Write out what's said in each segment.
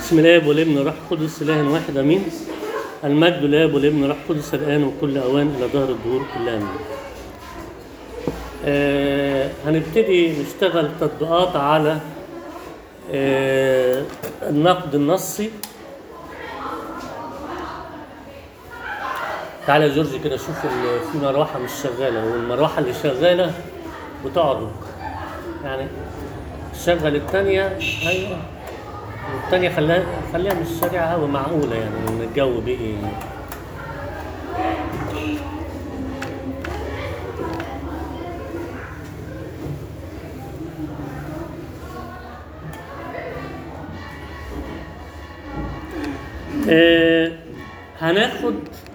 بسم الله والابن والروح القدس اله واحد امين المجد لله والابن والروح القدس الان وكل اوان الى دهر الدهور كلها امين آه هنبتدي نشتغل تطبيقات على آه النقد النصي تعالى يا جورج كده شوف ال- في مروحه مش شغاله والمروحه اللي شغاله بتعرض يعني شغل الثانيه ايوه والثانيه خليها خليها مش سريعه قوي معقوله يعني لان الجو بقي آه هناخد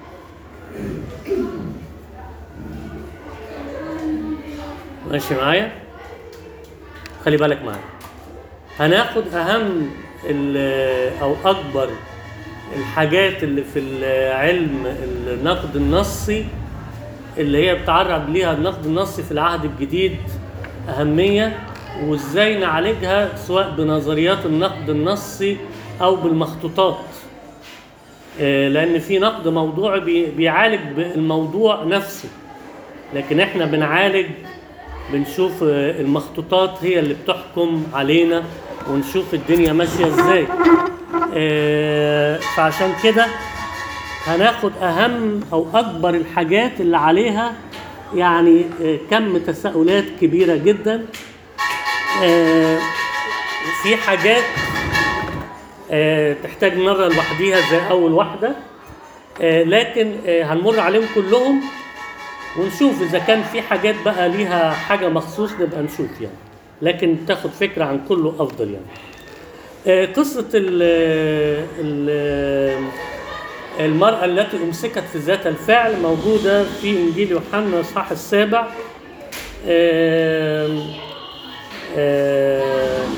ماشي معايا خلي بالك معايا هناخد اهم ال- او اكبر الحاجات اللي في العلم النقد النصي اللي هي بتعرض ليها النقد النصي في العهد الجديد أهمية وإزاي نعالجها سواء بنظريات النقد النصي أو بالمخطوطات آه، لأن في نقد موضوعي بي- بيعالج الموضوع نفسه لكن احنا بنعالج بنشوف آه، المخطوطات هي اللي بتحكم علينا ونشوف الدنيا ماشية ازاي آه، فعشان كده هناخد اهم او اكبر الحاجات اللي عليها يعني آه، كم تساؤلات كبيرة جدا آه، في حاجات آه، تحتاج مرة لوحديها زي أول واحدة آه، لكن آه، هنمر عليهم كلهم ونشوف إذا كان في حاجات بقى ليها حاجة مخصوص نبقى نشوف يعني لكن تاخد فكرة عن كله أفضل يعني آه، قصة ال ال المرأة التي أمسكت في ذات الفعل موجودة في إنجيل يوحنا الإصحاح السابع آم، آم،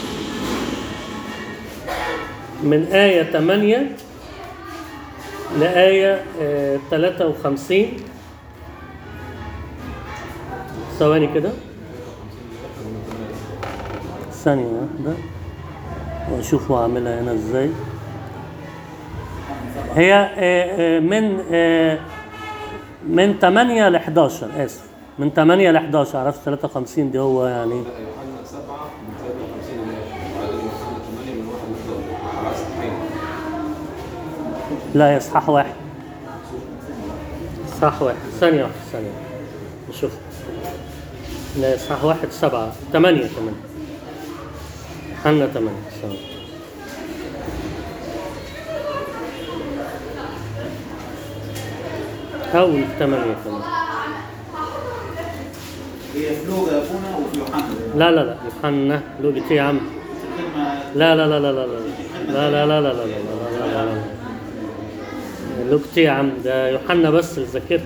من آية 8 لآية آه، 53 ثواني كده ثانية واحدة وأشوف هو عاملها هنا إزاي هي آه، آه، من آه، من 8 ل 11 آسف من 8 ل 11 عرفت 53 دي هو يعني يوحنا 7 من 53 وعدد يوحنا 8 من 1 ل 11 على صحيح لا يصحح واحد صح واحد ثانية واحدة ثانية نشوف لا يصحح واحد سبعة ثمانية ثمانية حنا ثمانية ثواني أول ثمانية ثمانية هي في لوجا يا ابونا وفي يوحنا لا لا لا يوحنا لوجة إيه يا عم الكلمه لا لا لا لا لا لا لا لا لا لا لا لا لا لا لا لوجة إيه يا عم ده يوحنا بس اللي ذاكرها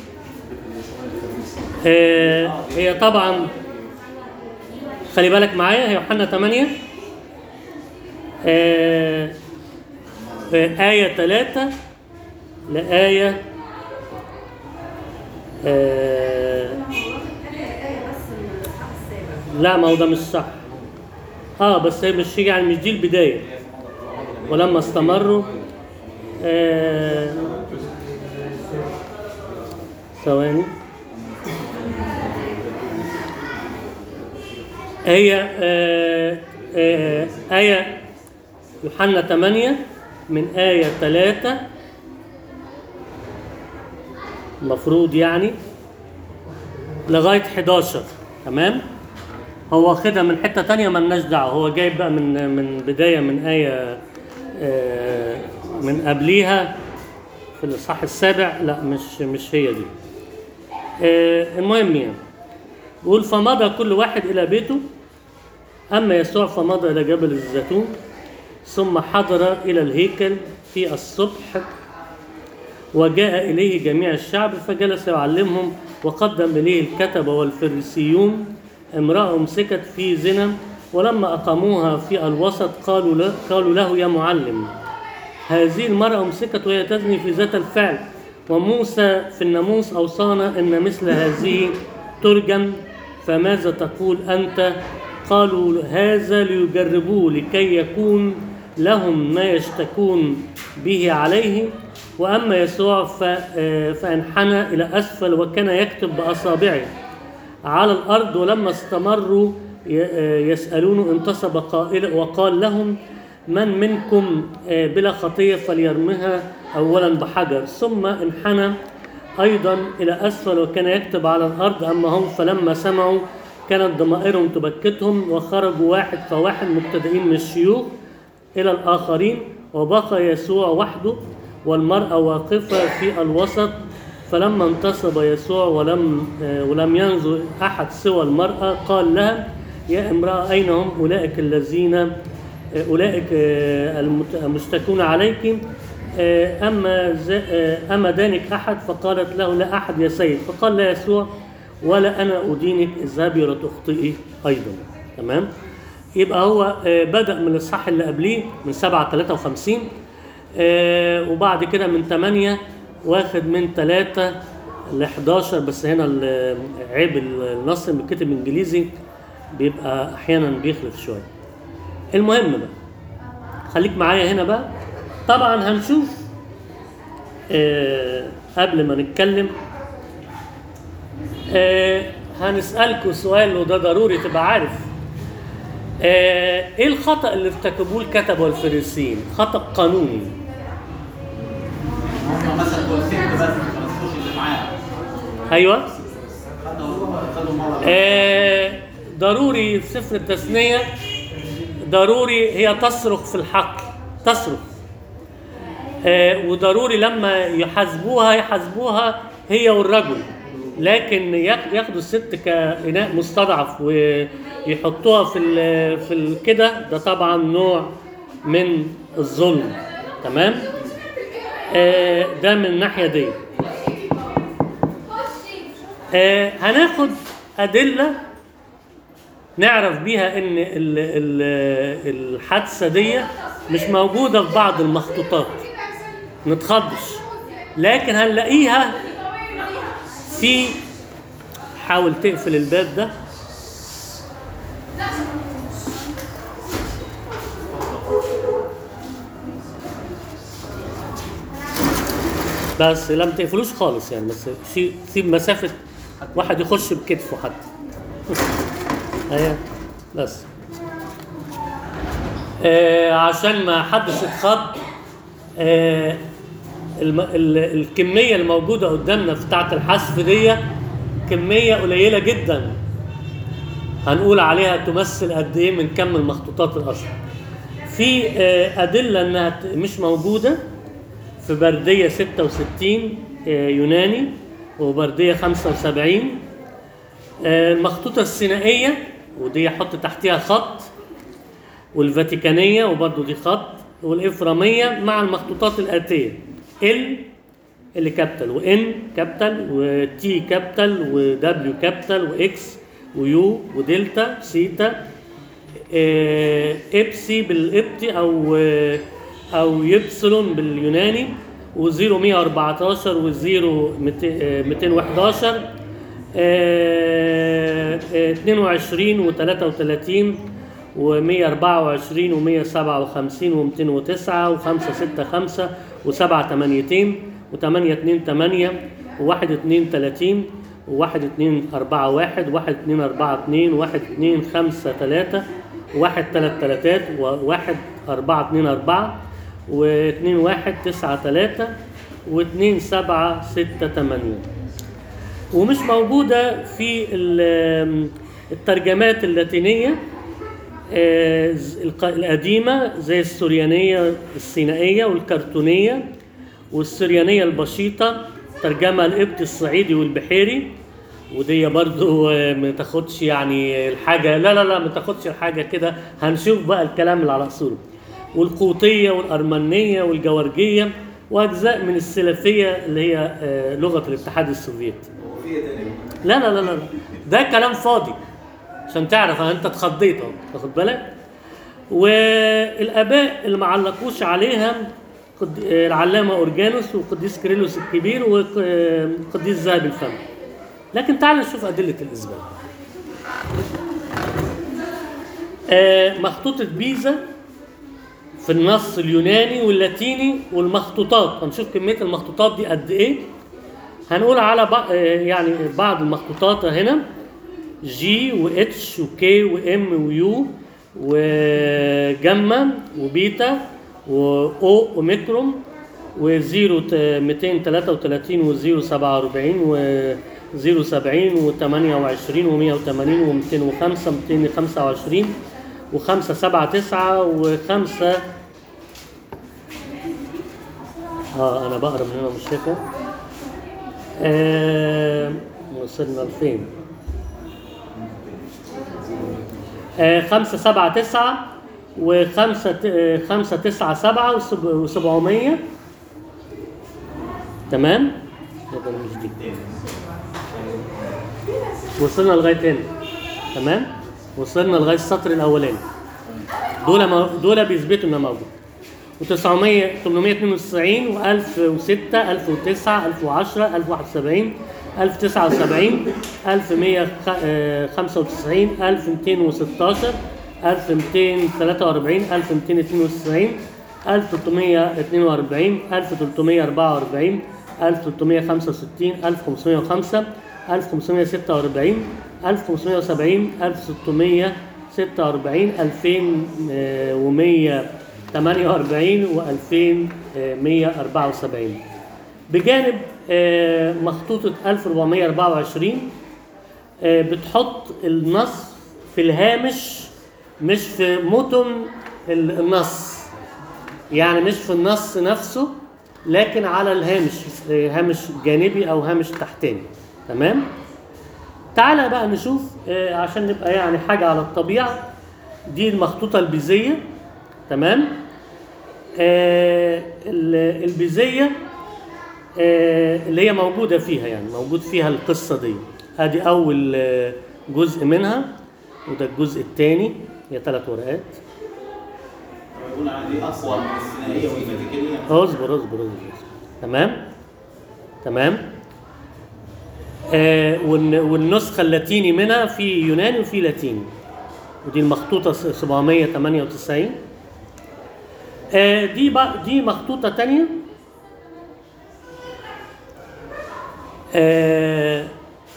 آه، هي طبعا خلي بالك معايا هي يوحنا 8 آه، آه، آية 3 لآية آه، لا ما هو ده مش صح اه بس هي مش يعني مش دي البداية ولما استمروا آه، ثواني هي آه، آه، آية يوحنا 8 من آية 3 المفروض يعني لغاية 11 تمام هو واخدها من حتة تانية ملناش دعوة هو جايب بقى من من بداية من آية آه، من قبليها في الإصحاح السابع لا مش مش هي دي آه، المهم يعني يقول فمضى كل واحد إلى بيته أما يسوع فمضى إلى جبل الزيتون ثم حضر إلى الهيكل في الصبح وجاء إليه جميع الشعب فجلس يعلمهم وقدم إليه الكتبة والفريسيون امرأة أمسكت في زنا ولما أقاموها في الوسط قالوا له, قالوا له يا معلم هذه المرأة أمسكت وهي تزني في ذات الفعل وموسى في الناموس أوصانا أن مثل هذه ترجم فماذا تقول أنت قالوا هذا ليجربوه لكي يكون لهم ما يشتكون به عليه وأما يسوع ف- آه، فانحنى إلى أسفل وكان يكتب بأصابعه على الأرض ولما استمروا ي- آه، يسألونه انتصب قائل وقال لهم من منكم آه، بلا خطية فليرمها أولا بحجر ثم انحنى أيضا إلى أسفل وكان يكتب على الأرض أما هم فلما سمعوا كانت ضمائرهم تبكتهم وخرجوا واحد فواحد مبتدئين من الشيوخ إلى الآخرين وبقى يسوع وحده والمرأة واقفة في الوسط فلما انتصب يسوع ولم آه، ولم ينظر أحد سوى المرأة قال لها يا امرأة أين هم أولئك الذين آه، أولئك آه، المت- المشتكون عليك آه، أما ز- آه، أما دانك أحد فقالت له لا أحد يا سيد فقال لها يسوع ولا أنا أدينك اذهبي ولا تخطئي أيضا تمام يبقى هو آه، بدأ من الإصحاح اللي قبليه من 7 53 آه، وبعد كده من 8 واخد من 3 ل 11 بس هنا ال- عيب النص اللي بيتكتب انجليزي بيبقى احيانا بيخلف شويه. المهم بقى خليك معايا هنا بقى طبعا هنشوف آه قبل ما نتكلم آه هنسألكوا سؤال وده ضروري تبقى عارف آه ايه الخطأ اللي ارتكبوه الكتبة والفريسيين؟ خطأ قانوني هم مسكوا الست بس ما مسكوش اللي معاها ايوه خدوا خدوا مرة آه ضروري في سفر التثنية ضروري هي تصرخ في الحقل تصرخ آه وضروري لما يحاسبوها يحاسبوها هي والرجل لكن ياخ- ياخدوا الست كإناء مستضعف ويحطوها في ال في ال كده ده طبعا نوع من الظلم تمام آه ده من الناحية دي آه هناخد أدلة نعرف بيها إن ال- ال- الحادثة دي مش موجودة في بعض المخطوطات نتخضش لكن هنلاقيها في حاول تقفل الباب ده بس لم تقفلوش خالص يعني بس شي- سيب مسافة واحد يخش بكتفه حتى ايوه بس آه عشان ما حدش يتخض آه الم... ال... الكمية الموجودة قدامنا في بتاعة الحذف دي كمية قليلة جدا هنقول عليها تمثل قد ايه من كم المخطوطات الاصل في آه أدلة انها ت- مش موجودة في بردية 66 آه، يوناني وبردية 75 آه، المخطوطة السينائية ودي حط تحتها خط والفاتيكانية وبرضو دي خط والإفرامية مع المخطوطات الآتية ال اللي كابيتال وان كابيتال وتي كابيتال ودبليو كابيتال واكس ويو ودلتا سيتا آه، ابسي بالابتي او آه، او يبسلون باليوناني وزيرو 114 وزيرو 211 آه، آه، 22 و33 و124 و157 و209 و565 و7 800 و8 2 8 و1 2 30 و1 2 4 1 و1 2 4 2 و1 2 5 3 و1 3 3 و1 4 2 4 و2 1 9 3 و2 7 6 8 ومش موجودة في ال- الترجمات اللاتينية آه، ز- الق- القديمة زي السريانية السينائية والكرتونية والسريانية البسيطة ترجمة القبط الصعيدي والبحيري ودي برضو آه، ما تاخدش يعني الحاجة لا لا لا ما تاخدش الحاجة كده هنشوف بقى الكلام اللي على أصوله والقوطية والأرمنية والجورجية وأجزاء من السلفية اللي هي آه، لغة الاتحاد السوفيتي وفي تاني لا لا لا لا ده كلام فاضي عشان تعرف انت اتخضيت اهو واخد بالك والاباء اللي ما علقوش عليها قد- العلامه اورجانوس وقديس كيرلس الكبير وقديس ذهب الفم لكن تعال نشوف ادله الاثبات آه، مخطوطه بيزا في النص اليوناني واللاتيني والمخطوطات هنشوف كميه المخطوطات دي قد ايه هنقول على بع- آه، يعني بعض المخطوطات هنا جي واتش وكي وام ويو وجاما وبيتا واو وميكروم وزيرو 233 وزيرو 47 وزيرو 70 و28 و180 و205 225 وخمسة سبعة تسعة وخمسة اه انا بقرا من هنا مش شايفه آه وصلنا لفين؟ آه خمسة سبعة تسعة وخمسة ت- آه، خمسة تسعة سبعة وسب- وسبعمية تمام؟ يبقى مش دي وصلنا لغاية هنا تمام؟ وصلنا لغاية السطر الأولاني دول مو- دول بيثبتوا إنه موجود و900 892 و1006 1009 1010 1071 1079 1195 1216 1243 1292 1342 1344 1365 1505 1546 1570 1646 2148 و 2174 بجانب آه، مخطوطة 1424 آه، بتحط النص في الهامش مش في متن ال- النص يعني مش في النص نفسه لكن على الهامش آه، هامش جانبي او هامش تحتاني تمام تعالى بقى نشوف آه، عشان نبقى يعني حاجة على الطبيعة دي المخطوطة البيزية تمام آه ال- البيزية آه اللي هي موجودة فيها يعني موجود فيها القصة دي ادي اول آه، جزء منها وده الجزء الثاني هي ثلاث ورقات يقول على دي اقوى من الثنائيه والفاتيكانيه اصبر اصبر اصبر, أصبر. تمام تمام آه والن- والنسخة اللاتيني منها في يوناني وفي لاتيني ودي المخطوطة س- 798 آه دي بقى دي مخطوطة تانية آه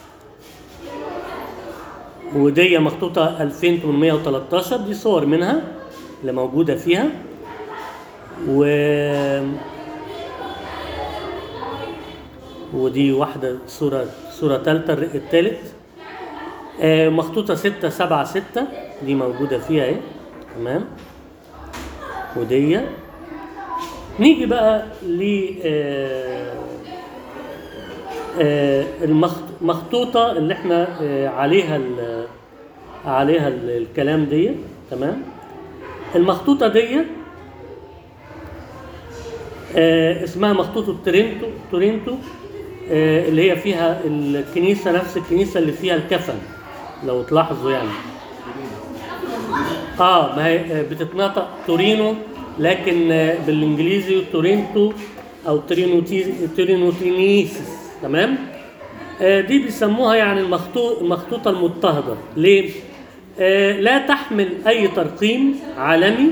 ودي مخطوطة 2813 دي صور منها اللي موجودة فيها و ودي واحدة صورة صورة تالتة الرق التالت آه، مخطوطة ستة سبعة ستة دي موجودة فيها اهي تمام ودي نيجي بقى ل آه، آه، المخط- المخطوطة اللي احنا آه، عليها ال- عليها ال- الكلام دي تمام المخطوطة دي آه، اسمها مخطوطة تورنتو تورنتو آه، اللي هي فيها الكنيسة نفس الكنيسة اللي فيها الكفن لو تلاحظوا يعني اه ما هي آه، بتتنطق تورينو لكن آه، بالانجليزي تورنتو او ترينوتي ترينوتينيسيس تمام آه، دي بيسموها يعني المخطوط المخطوطة المضطهدة ليه؟ آه، لا تحمل أي ترقيم عالمي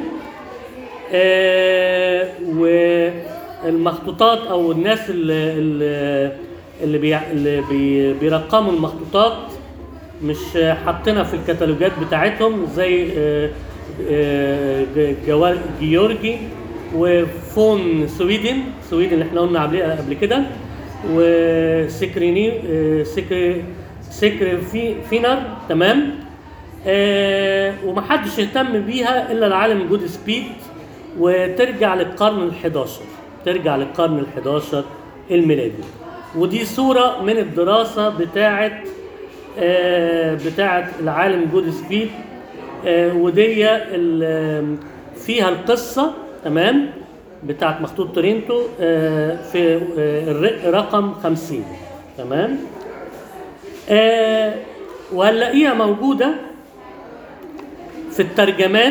آه، والمخطوطات او الناس اللي اللي اللي, بي اللي بي بيرقموا المخطوطات مش حاطينها في الكتالوجات بتاعتهم زي آه، آه، ج- جوار- جيورجي وفون سويدن سويدن اللي احنا قلنا عليها قبل كده وسكريني آه، سكر سكر في فينر تمام آه، ومحدش يهتم بيها الا العالم جود سبيد وترجع للقرن ال11 ترجع للقرن ال11 الميلادي ودي صورة من الدراسة بتاعة آه، بتاعة العالم جود سبيد آه، ودي ال- فيها القصة تمام بتاعة مخطوط تورنتو آه، في آه، الرق رقم 50 تمام آه، وهنلاقيها موجودة في الترجمات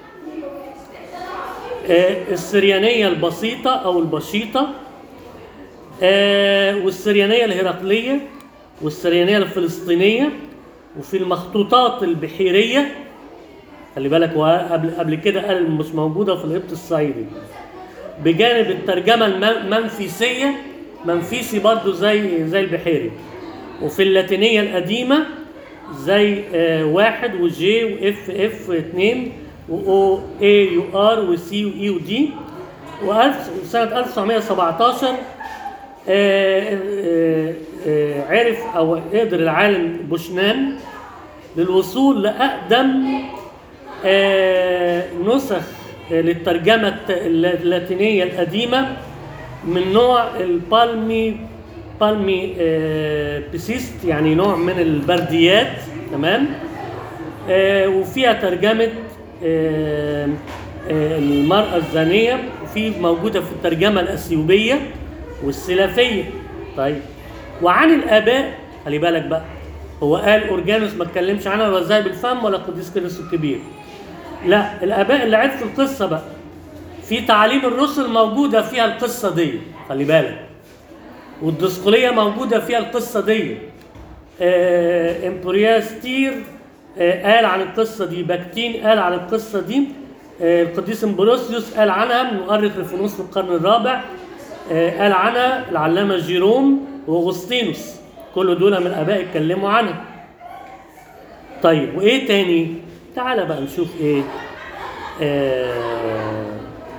آه، السريانية البسيطة أو البسيطة آه، والسريانية الهرقلية والسريانية الفلسطينية وفي المخطوطات البحيرية خلي بالك وقبل قبل كده قال مش موجوده في القبط الصعيدي بجانب الترجمه الم- المنفيسيه منفيسي برضو زي زي البحيري وفي اللاتينيه القديمه زي آه واحد وجي واف اف اتنين واو اي يو ار وسي واي ودي وسنه 1917 آه، آه، آه، عرف او قدر العالم بوشنان للوصول لاقدم آه، نسخ آه، للترجمه الت- اللاتينيه القديمه من نوع البالمي بالمي آه، بيسيست يعني نوع من البرديات تمام آه، وفيها ترجمة آه، آه، المرأة الزانية وفي موجودة في الترجمة الأثيوبية والسلافية طيب وعن الآباء خلي بالك بقى هو قال أورجانوس ما اتكلمش عنها ولا ازاي بالفم ولا قديس كيرلس الكبير لا الآباء اللي عرفوا القصة بقى في تعاليم الرسل موجودة فيها القصة دي خلي بالك والدسقلية موجودة فيها القصة دي آه، امبرياستير آه، قال عن القصة دي باكتين قال عن القصة دي آه، القديس امبروسيوس قال عنها مؤرخ الفنوس في القرن الرابع آه، قال عنها العلامة جيروم واغسطينوس كل دول من الآباء اتكلموا عنها طيب وإيه تاني؟ تعال بقى نشوف إيه آه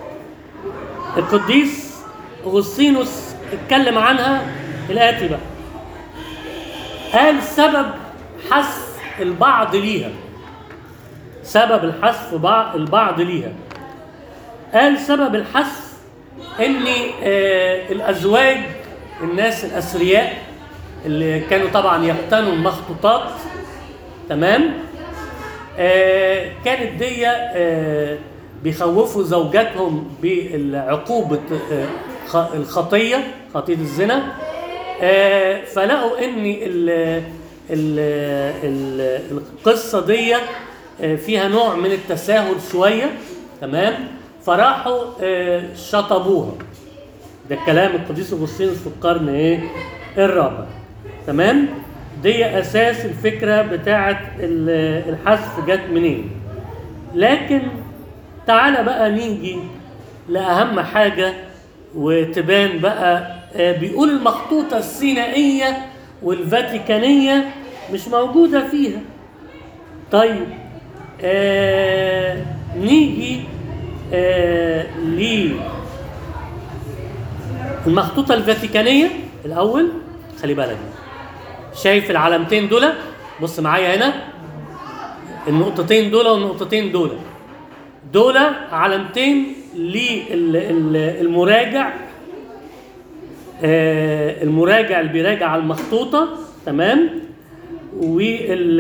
القديس اغسطينوس اتكلم عنها الآتي بقى قال سبب حذف البعض ليها سبب الحذف بع- البعض ليها قال سبب الحذف ان آه الازواج الناس الاثرياء اللي كانوا طبعا يقتنوا المخطوطات تمام آه كانت دي آه بيخوفوا زوجاتهم بعقوبة آه خ- الخطية خطية الزنا آه فلقوا ان ال ال ال القصة دي آه فيها نوع من التساهل شوية تمام فراحوا آه شطبوها ده كلام القديس اغسطينوس في القرن ايه الرابع تمام دي اساس الفكره بتاعه ال- الحذف جت منين لكن تعالى بقى نيجي لاهم حاجه وتبان بقى آه، بيقول المخطوطه السينائيه والفاتيكانيه مش موجوده فيها طيب آه نيجي آه المخطوطة الفاتيكانية الأول خلي بالك شايف العلامتين دول بص معايا هنا النقطتين دول والنقطتين دول دول علامتين للمراجع آه، المراجع اللي بيراجع على المخطوطة تمام وال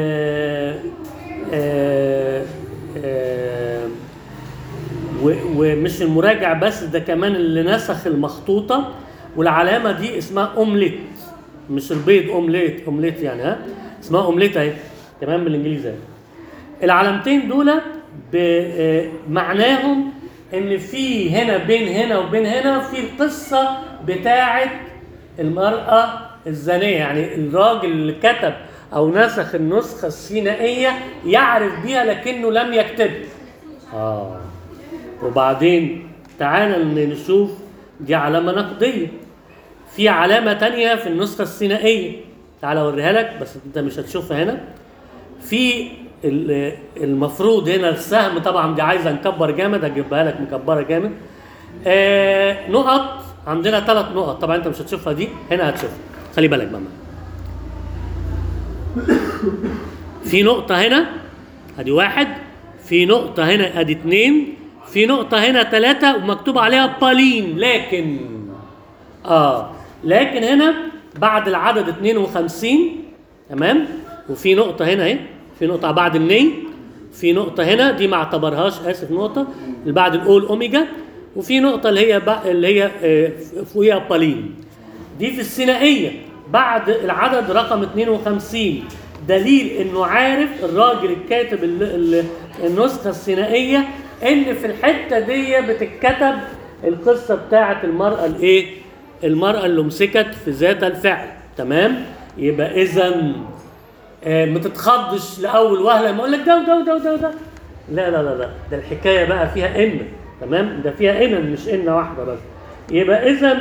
آه، آه، و- ومش المراجع بس ده كمان اللي نسخ المخطوطة والعلامة دي اسمها أومليت مش البيض أومليت أومليت يعني ها اسمها أومليت أهي تمام بالإنجليزي أهي العلامتين دول ب- آه، معناهم ان في هنا بين هنا وبين هنا في القصه بتاعه المراه الزانيه يعني الراجل اللي كتب او نسخ النسخه السينائيه يعرف بيها لكنه لم يكتبها اه وبعدين تعالى نشوف دي علامه نقديه في علامه تانية في النسخه السينائيه تعال اوريها لك بس انت مش هتشوفها هنا في ال- المفروض هنا السهم طبعا دي عايزه نكبر جامد هجيبها لك مكبره جامد آه نقط عندنا ثلاث نقط طبعا انت مش هتشوفها دي هنا هتشوفها خلي بالك بقى في نقطة هنا ادي واحد في نقطة هنا ادي اتنين في نقطة هنا ثلاثة ومكتوب عليها بالين لكن اه لكن هنا بعد العدد 52 تمام وفي نقطة هنا اهي في نقطة بعد الني في نقطة هنا دي ما اعتبرهاش اسف نقطة اللي بعد الاول اوميجا وفي نقطة اللي هي بق- اللي هي آه، فوقيها بالين دي في الثنائية بعد العدد رقم 52 دليل انه عارف الراجل الكاتب ال- ال- النسخة الثنائية ان في الحتة دي بتتكتب القصة بتاعت المرأة الايه؟ المرأة اللي مسكت في ذات الفعل تمام؟ يبقى اذا آه، ما تتخضش لاول وهله ما اقول لك ده وده وده وده وده لا لا لا لا ده الحكايه بقى فيها ان تمام ده فيها ان مش ان واحده بس يبقى اذا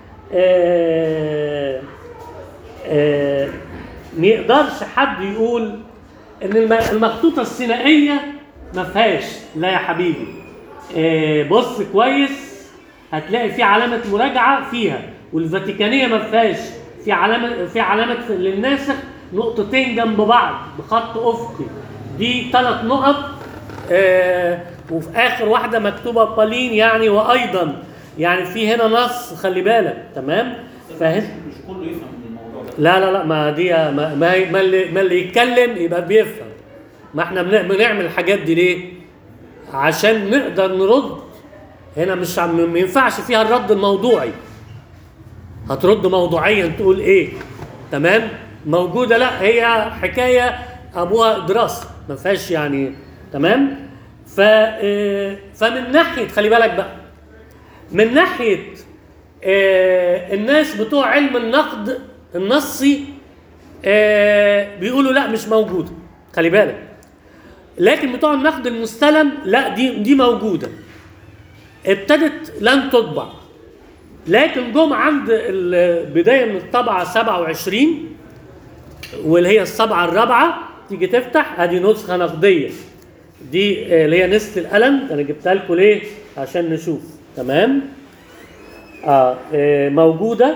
آه آه ما يقدرش حد يقول ان الم- المخطوطه الثنائيه ما فيهاش لا يا حبيبي آه بص كويس هتلاقي في علامه مراجعه فيها والفاتيكانيه ما فيهاش في علامه في علامه للناسخ نقطتين جنب بعض بخط افقي دي ثلاث نقط آه وفي اخر واحده مكتوبه بالين يعني وايضا يعني في هنا نص خلي بالك تمام فهنا مش كله يفهم الموضوع ده لا لا لا ما دي ما ما, ما, اللي, ما اللي يتكلم يبقى بيفهم ما احنا بن- بنعمل الحاجات دي ليه؟ عشان نقدر نرد هنا مش عم ما ينفعش فيها الرد الموضوعي هترد موضوعيا تقول ايه تمام موجوده لا هي حكايه ابوها دراسه ما فيهاش يعني تمام ف آه، فمن ناحيه خلي بالك بقى من ناحيه آه، الناس بتوع علم النقد النصي آه، بيقولوا لا مش موجوده خلي بالك لكن بتوع النقد المستلم لا دي دي موجوده ابتدت لن تطبع لكن جم عند البدايه من الطبعه 27 واللي هي الصبعه الرابعه تيجي تفتح ادي نسخه نقديه دي آه، اللي هي نسخه القلم انا جبتها لكم ليه عشان نشوف تمام اه آه، موجوده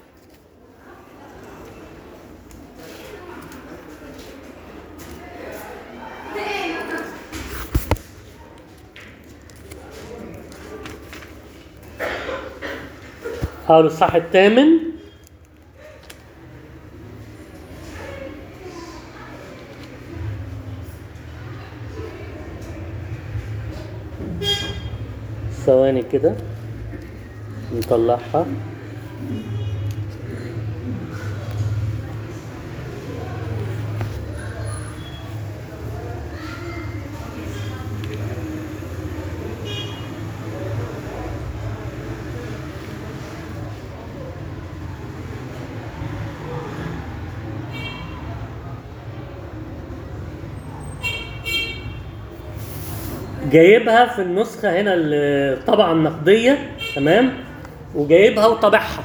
أو الصح الثامن ثواني كده نطلعها جايبها في النسخة هنا الطبعة النقدية تمام وجايبها وطبعها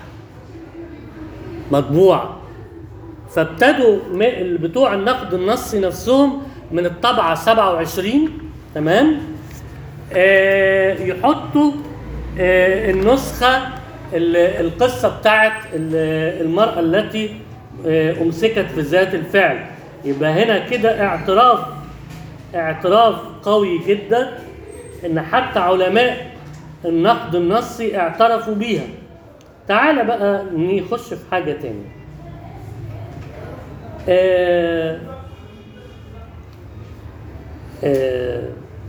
مطبوعة فابتدوا م- بتوع النقد النصي نفسهم من الطبعة 27 تمام آه يحطوا آه النسخة ال- القصة بتاعت ال- المرأة التي آه أمسكت في ذات الفعل يبقى هنا كده اعتراف اعتراف قوي جدا ان حتى علماء النقد النصي اعترفوا بيها تعال بقى نخش في حاجة تانية آه آه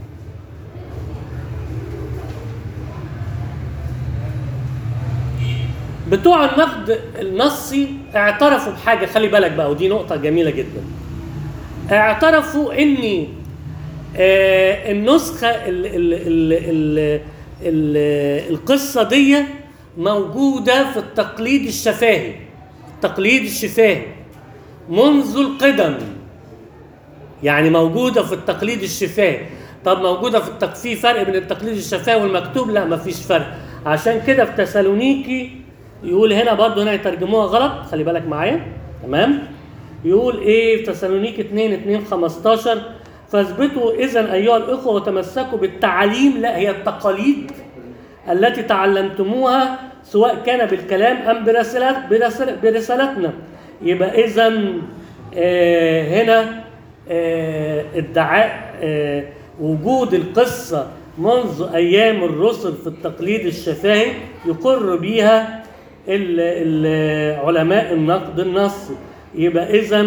بتوع النقد النصي اعترفوا بحاجة خلي بالك بقى ودي نقطة جميلة جدا اعترفوا ان آه، النسخة ال ال ال ال ال القصة دي موجودة في التقليد الشفاهي التقليد الشفاهي منذ القدم يعني موجودة في التقليد الشفاهي طب موجودة في التق... في فرق بين التقليد الشفاهي والمكتوب لا مفيش فرق عشان كده في تسالونيكي يقول هنا برضه هنا يترجموها غلط خلي بالك معايا تمام يقول ايه في تسالونيكي 2 2 15 فاثبتوا اذا ايها الاخوه وتمسكوا بالتعاليم لا هي التقاليد التي تعلمتموها سواء كان بالكلام ام برسالات برسال برسالتنا يبقى اذا آه هنا آه ادعاء آه وجود القصه منذ ايام الرسل في التقليد الشفاهي يقر بيها ال- ال- علماء النقد النصي يبقى اذا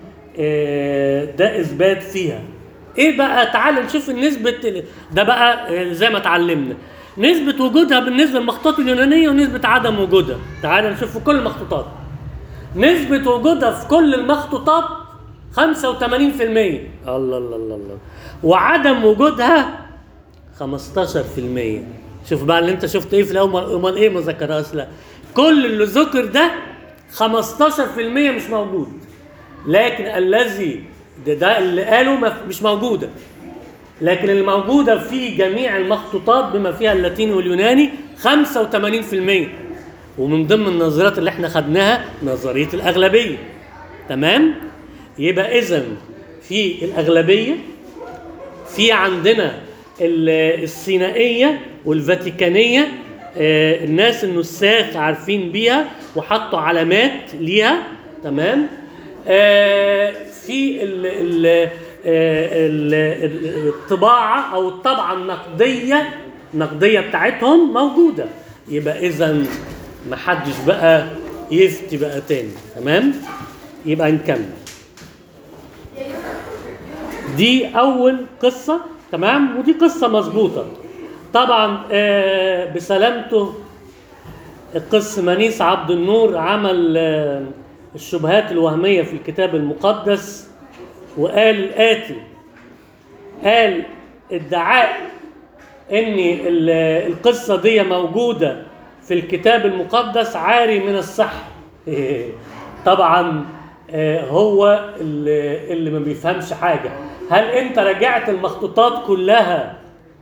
ده اثبات فيها ايه بقى تعال نشوف النسبة ده بقى آه، زي ما اتعلمنا نسبة وجودها بالنسبة للمخطوطات اليونانية ونسبة عدم وجودها تعال نشوف في كل المخطوطات نسبة وجودها في كل المخطوطات 85% الله الله الله الله وعدم وجودها 15% شوف بقى اللي انت شفت ايه في الاول امال ايه ما ذكرهاش لا كل اللي ذكر ده 15% مش موجود لكن الذي ده, ده اللي قاله ما- مش موجوده لكن الموجودة في جميع المخطوطات بما فيها اللاتيني واليوناني 85% ومن ضمن النظريات اللي احنا خدناها نظرية الأغلبية تمام يبقى إذا في الأغلبية في عندنا ال- السينائية والفاتيكانية آه، الناس النساخ عارفين بيها وحطوا علامات ليها تمام آه، في ال ال آه، ال- ال- الطباعة أو الطبعة النقدية النقدية بتاعتهم موجودة يبقى إذا محدش بقى يفتي بقى تاني تمام يبقى نكمل دي اول قصه تمام ودي قصه مظبوطه طبعا آه، بسلامته القس منيس عبد النور عمل آه، الشبهات الوهميه في الكتاب المقدس وقال الاتي قال ادعاء ان ال- القصه دي موجوده في الكتاب المقدس عاري من الصحه طبعا آه، هو اللي, اللي ما بيفهمش حاجه هل انت راجعت المخطوطات كلها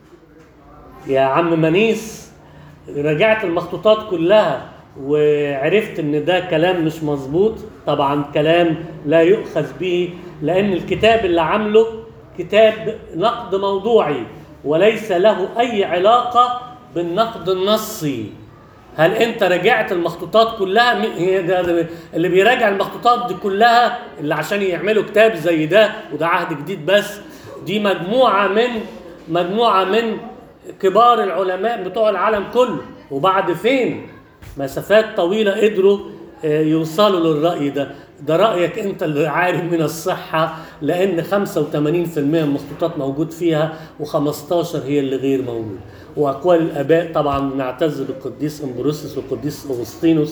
يا عم منيس راجعت المخطوطات كلها وعرفت ان ده كلام مش مظبوط طبعا كلام لا يؤخذ به لان الكتاب اللي عامله كتاب نقد موضوعي وليس له اي علاقه بالنقد النصي هل انت راجعت المخطوطات كلها م- هي ده ده اللي بيراجع المخطوطات دي كلها اللي عشان يعملوا كتاب زي ده وده عهد جديد بس دي مجموعه من مجموعه من كبار العلماء بتوع العالم كله وبعد فين مسافات طويله قدروا آه، يوصلوا للرأي ده ده رأيك انت اللي عارف من الصحة لان 85% من المخطوطات موجود فيها و15 هي اللي غير موجود واقوال الاباء طبعا نعتز بالقديس امبروسيس والقديس اغسطينوس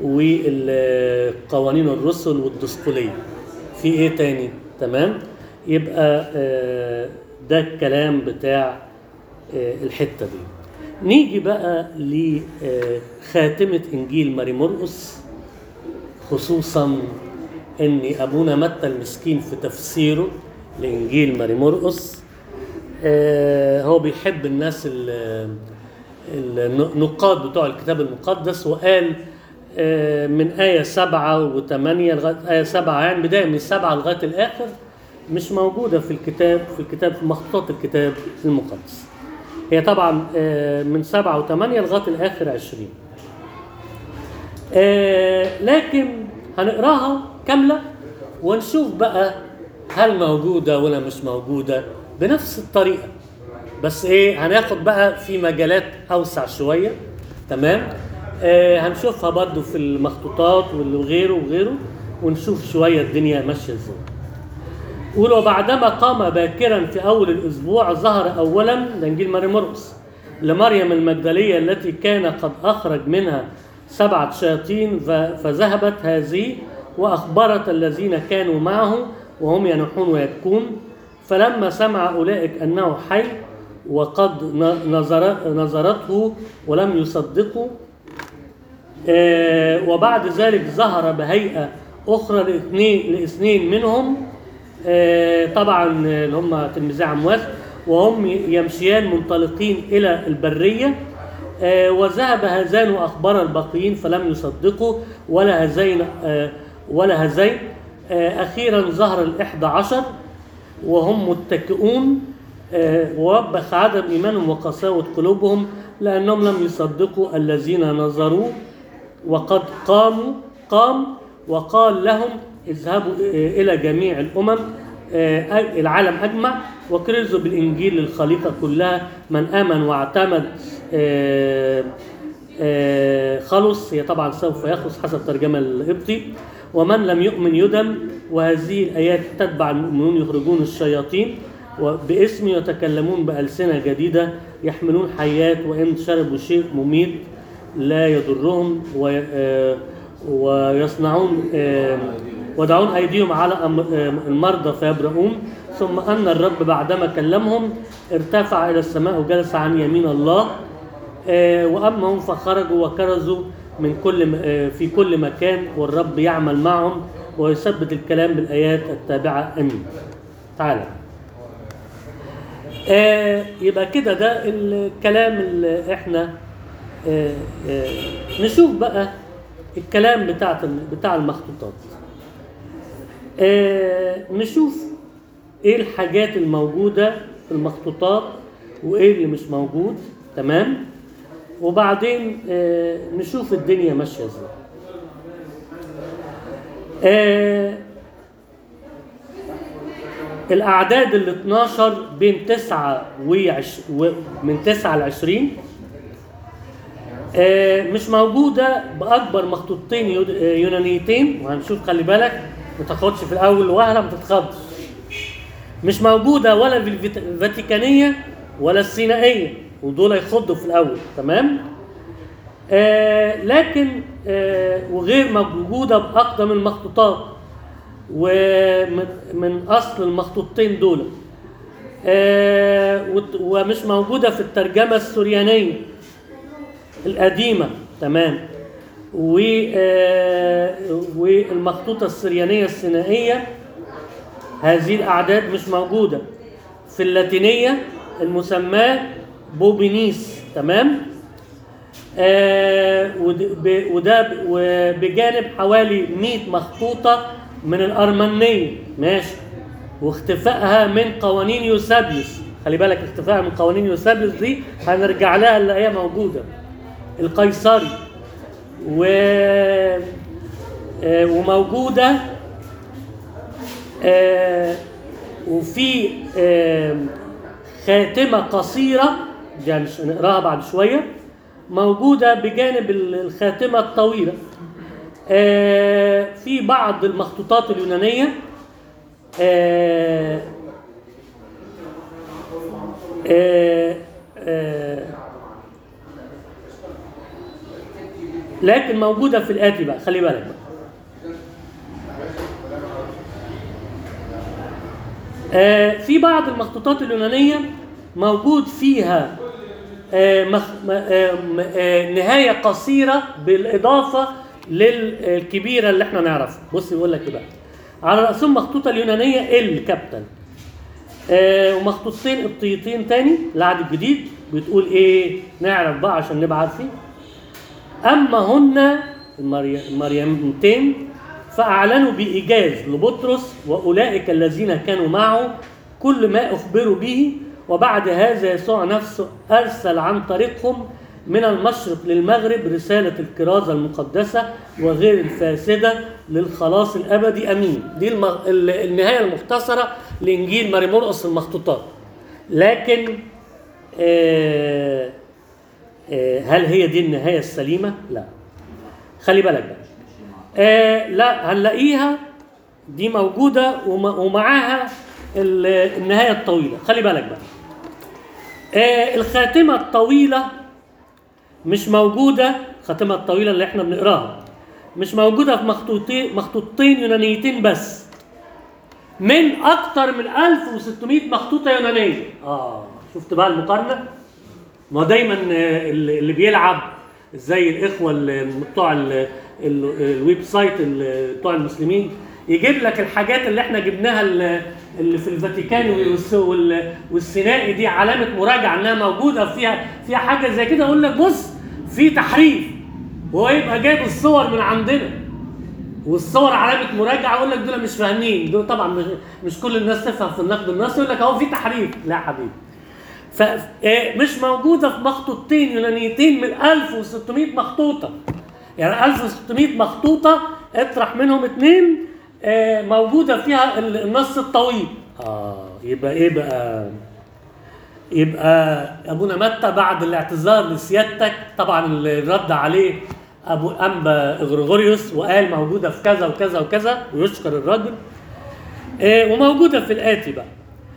والقوانين الرسل والدسقلية في ايه تاني تمام يبقى آه، ده الكلام بتاع آه، الحتة دي نيجي بقى لخاتمة انجيل ماري مرقس خصوصا ان ابونا متى المسكين في تفسيره لانجيل ماري مرقس آه، هو بيحب الناس ال- النقاد بتوع الكتاب المقدس وقال آه، من آية سبعة وثمانية لغاية آية سبعة يعني بداية من سبعة لغاية الآخر مش موجودة في الكتاب في الكتاب في مخطوطات الكتاب المقدس هي طبعا آه، من سبعة وثمانية لغاية الآخر عشرين آه، لكن هنقراها كاملة ونشوف بقى هل موجودة ولا مش موجودة بنفس الطريقة بس ايه هناخد بقى في مجالات اوسع شوية تمام آه هنشوفها برضو في المخطوطات وغيره وغيره ونشوف شوية الدنيا ماشية ازاي يقول وبعدما قام باكرا في اول الاسبوع ظهر اولا ده انجيل ماري مرقس لمريم المجدليه التي كان قد اخرج منها سبعه شياطين ف- فذهبت هذه واخبرت الذين كانوا معه وهم ينوحون ويبكون فلما سمع اولئك انه حي وقد ن- نظر نظرته ولم يصدقوا آه، وبعد ذلك ظهر بهيئة أخرى لاثنين لاثنين منهم آه، طبعا اللي هم تلميذي عمواس وهم يمشيان منطلقين إلى البرية آه، وذهب هذان وأخبر الباقيين فلم يصدقوا ولا هذين آه، ولا هذين آه، أخيرا ظهر الإحدى عشر وهم متكئون آه، ووبخ عدم إيمانهم وقساوة قلوبهم لأنهم لم يصدقوا الذين نظروا وقد قاموا قام وقال لهم اذهبوا آه، إلى جميع الأمم آه، العالم أجمع وكرزوا بالإنجيل للخليقة كلها من آمن واعتمد آه، آه، خلص هي طبعا سوف يخلص حسب ترجمة القبطي ومن لم يؤمن يدم وهذه الآيات تتبع المؤمنون يخرجون الشياطين وباسمي يتكلمون بألسنة جديدة يحملون حيات وإن شربوا شيء مميت لا يضرهم و- آه، ويصنعون آه، ودعون أيديهم على أم- آه، المرضى فيبرؤون ثم أن الرب بعدما كلمهم ارتفع إلى السماء وجلس عن يمين الله آه، واما هم فخرجوا وكرزوا من كل م- آه، في كل مكان والرب يعمل معهم ويثبت الكلام بالايات التابعه امين. تعالى. آه يبقى كده ده الكلام اللي احنا آه آه نشوف بقى الكلام بتاع بتاع المخطوطات آه نشوف ايه الحاجات الموجودة في المخطوطات وايه اللي مش موجود تمام وبعدين آه نشوف الدنيا ماشية ازاي آه الأعداد ال 12 بين 9 وعش... و... من 9 ل 20 آه مش موجودة بأكبر مخطوطتين يو- آه، يونانيتين وهنشوف خلي بالك ما تاخدش في الأول وهلة ما تتخضش مش موجودة ولا في الفيت- الفاتيكانية ولا السينائية ودول يخضوا في الأول تمام آه لكن آه وغير موجودة بأقدم المخطوطات ومن من اصل المخطوطتين دول آه وت- ومش موجوده في الترجمه السريانيه القديمه تمام و آه والمخطوطه السريانيه السينائيه هذه الاعداد مش موجوده في اللاتينيه المسماه بوبينيس تمام آه ود- ب- وده ب- وبجانب حوالي 100 مخطوطة من الأرمنية ماشي واختفائها من قوانين يوسابيوس خلي بالك اختفائها من قوانين يوسابيوس دي هنرجع لها اللي هي موجودة القيصري و آه وموجودة آه وفي آه خاتمة قصيرة دي هنش- هنقراها بعد شوية موجودة بجانب ال- الخاتمة الطويلة آه في بعض المخطوطات اليونانية آه آه آه لكن موجودة في الآتي بقى خلي بالك بقى آه، في بعض المخطوطات اليونانية موجود فيها آه، مخ- م- آه، م- آه، نهاية قصيرة بالإضافة للكبيرة اللي احنا نعرفها بص يقول لك إيه بقى على رأسهم مخطوطة اليونانية ال كابتن آه، ومخطوطتين قبطيتين تاني العهد الجديد بتقول ايه نعرف بقى عشان نبقى عارفين اما هن المري- المريمتين فاعلنوا بايجاز لبطرس واولئك الذين كانوا معه كل ما اخبروا به وبعد هذا يسوع نفسه ارسل عن طريقهم من المشرق للمغرب رسالة الكرازة المقدسة وغير الفاسدة للخلاص الأبدي أمين دي المغ... ال- النهاية المختصرة لإنجيل ماري مرقس المخطوطات لكن آه آه، هل هي دي النهاية السليمة؟ لا خلي بالك بقى آه لا هنلاقيها دي موجودة وم- ومعاها ال- النهاية الطويلة خلي بالك بقى آه الخاتمة الطويلة مش موجودة الخاتمة الطويلة اللي احنا بنقراها مش موجودة في مخطوطين مخطوطتين يونانيتين بس من أكتر من 1600 مخطوطة يونانية اه شفت بقى المقارنة؟ ما هو دايما آه، اللي اللي بيلعب زي الاخوه اللي بتوع ال- ال- الويب سايت اللي بتوع المسلمين يجيب لك الحاجات اللي احنا جبناها ال- اللي في الفاتيكان والس- وال- والسينائي دي علامه مراجعه انها موجوده فيها فيها حاجه زي كده اقول لك بص في تحريف وهو يبقى جايب الصور من عندنا والصور علامه مراجعه اقول لك دول مش فاهمين دول طبعا مش, مش كل الناس تفهم في النقد النصي يقول لك اهو في تحريف لا يا حبيبي فمش موجودة في مخطوطتين يونانيتين من 1600 مخطوطة يعني 1600 مخطوطة اطرح منهم اتنين آه، موجودة فيها ال- النص الطويل اه يبقى ايه بقى يبقى ابونا متى بعد الاعتذار لسيادتك طبعا اللي رد عليه ابو انبا غريغوريوس وقال موجوده في كذا وكذا وكذا ويشكر الراجل آه، وموجوده في الاتي بقى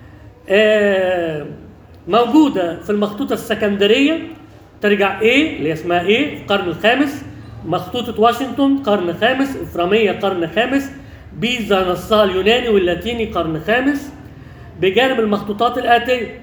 آه، موجودة في المخطوطة السكندرية ترجع ايه اللي هي اسمها ايه في القرن الخامس مخطوطة واشنطن قرن خامس إفرامية قرن خامس بيزا نصها اليوناني واللاتيني قرن خامس بجانب المخطوطات الآتية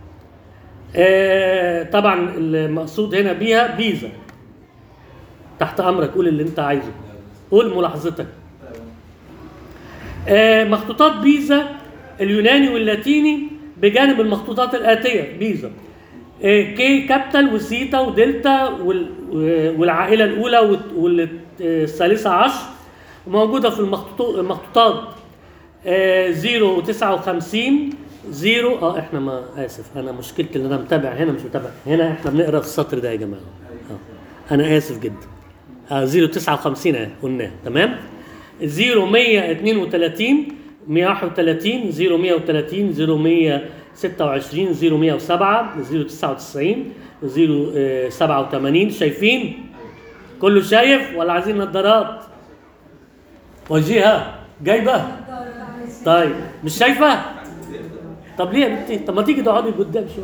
آه طبعا المقصود هنا بيها بيزا تحت أمرك قول اللي أنت عايزه قول ملاحظتك آه، مخطوطات بيزا اليوناني واللاتيني بجانب المخطوطات الآتية بيزا إيه، كي كابيتال وسيتا ودلتا وال- والعائلة الأولى والت- والثالثة عشر موجودة في المخطوط- المخطوطات آه، زيرو وتسعة وخمسين زيرو اه احنا ما اسف انا مشكلتي ان انا متابع هنا مش متابع هنا احنا بنقرا في السطر ده يا جماعه اه انا اسف جدا آه زيرو تسعة وخمسين اهي قلناه تمام زيرو مية اتنين وتلاتين مية واحد وتلاتين زيرو مية وتلاتين زيرو مية ستة وعشرين زيرو مية وسبعة زيرو تسعة وتسعين زيرو آه، سبعة وتمانين شايفين كله شايف ولا عايزين نظارات وجيهة جايبة طيب مش شايفة طب ليه يا بنتي طب ما تيجي تقعدي قدام شوية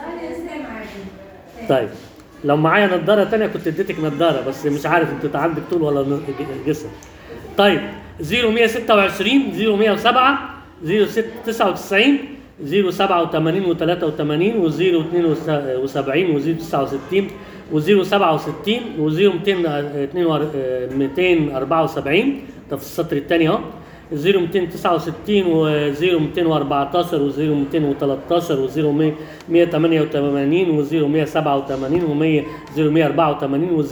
طيب لو معايا نظارة تانية كنت اديتك نظارة بس مش عارف انت عندك طول ولا ن- جسم طيب 0126 0107 099 087 و83 و 072 و 069 و 067 و 274 ده في السطر الثاني اهو 0269 و 0214 و 0213 و 0188 و 0187 و 0184 و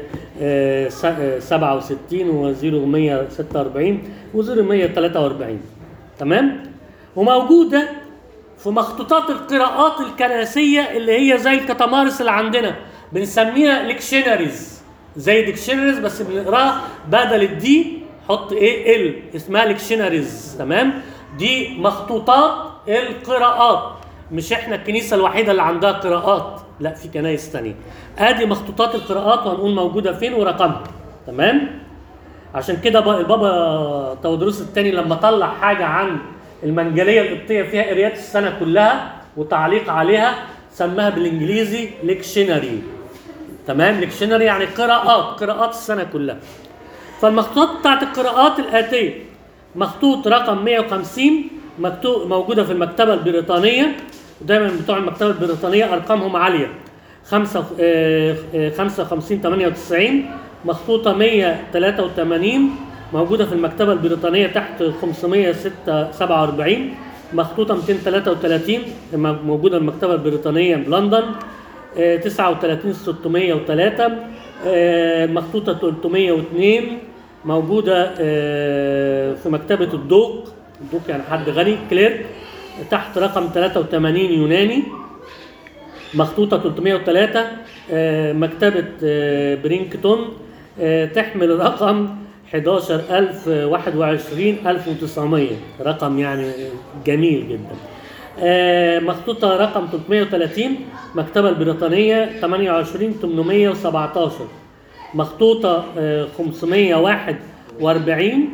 0167 و 0146 و 0143 تمام وموجوده في مخطوطات القراءات الكنسيه اللي هي زي الكتمارس اللي عندنا بنسميها ليكشنريز زي ديكشنريز بس بنقراها بدل الدي حط ايه ال اسمها ليكشنريز تمام دي مخطوطات القراءات مش احنا الكنيسه الوحيده اللي عندها قراءات لا في كنايس تانية ادي مخطوطات القراءات وهنقول موجوده فين ورقمها تمام عشان كده بقى البابا تودروس الثاني لما طلع حاجه عن المنجليه القبطيه فيها قرايات السنه كلها وتعليق عليها سماها بالانجليزي ليكشنري تمام ليكشنري يعني قراءات قراءات السنه كلها فالمخطوطات بتاعت القراءات الاتيه مخطوط رقم 150 مكتوب موجوده في المكتبه البريطانيه دايما بتوع المكتبه البريطانيه ارقامهم عاليه 5 55 98 مخطوطه 183 موجوده في المكتبه البريطانيه تحت 547 مخطوطه 233 موجوده في المكتبه البريطانيه بلندن آه، 39 603 آه، مخطوطه 302 موجوده آه، في مكتبه الدوق الدوق يعني حد غني كليرك تحت رقم 83 يوناني مخطوطة 303 آه، مكتبة آه، برينكتون آه، تحمل رقم 11021 1900 رقم يعني جميل جدا آه، مخطوطة رقم 330 مكتبة البريطانية 28 817 مخطوطة آه، 541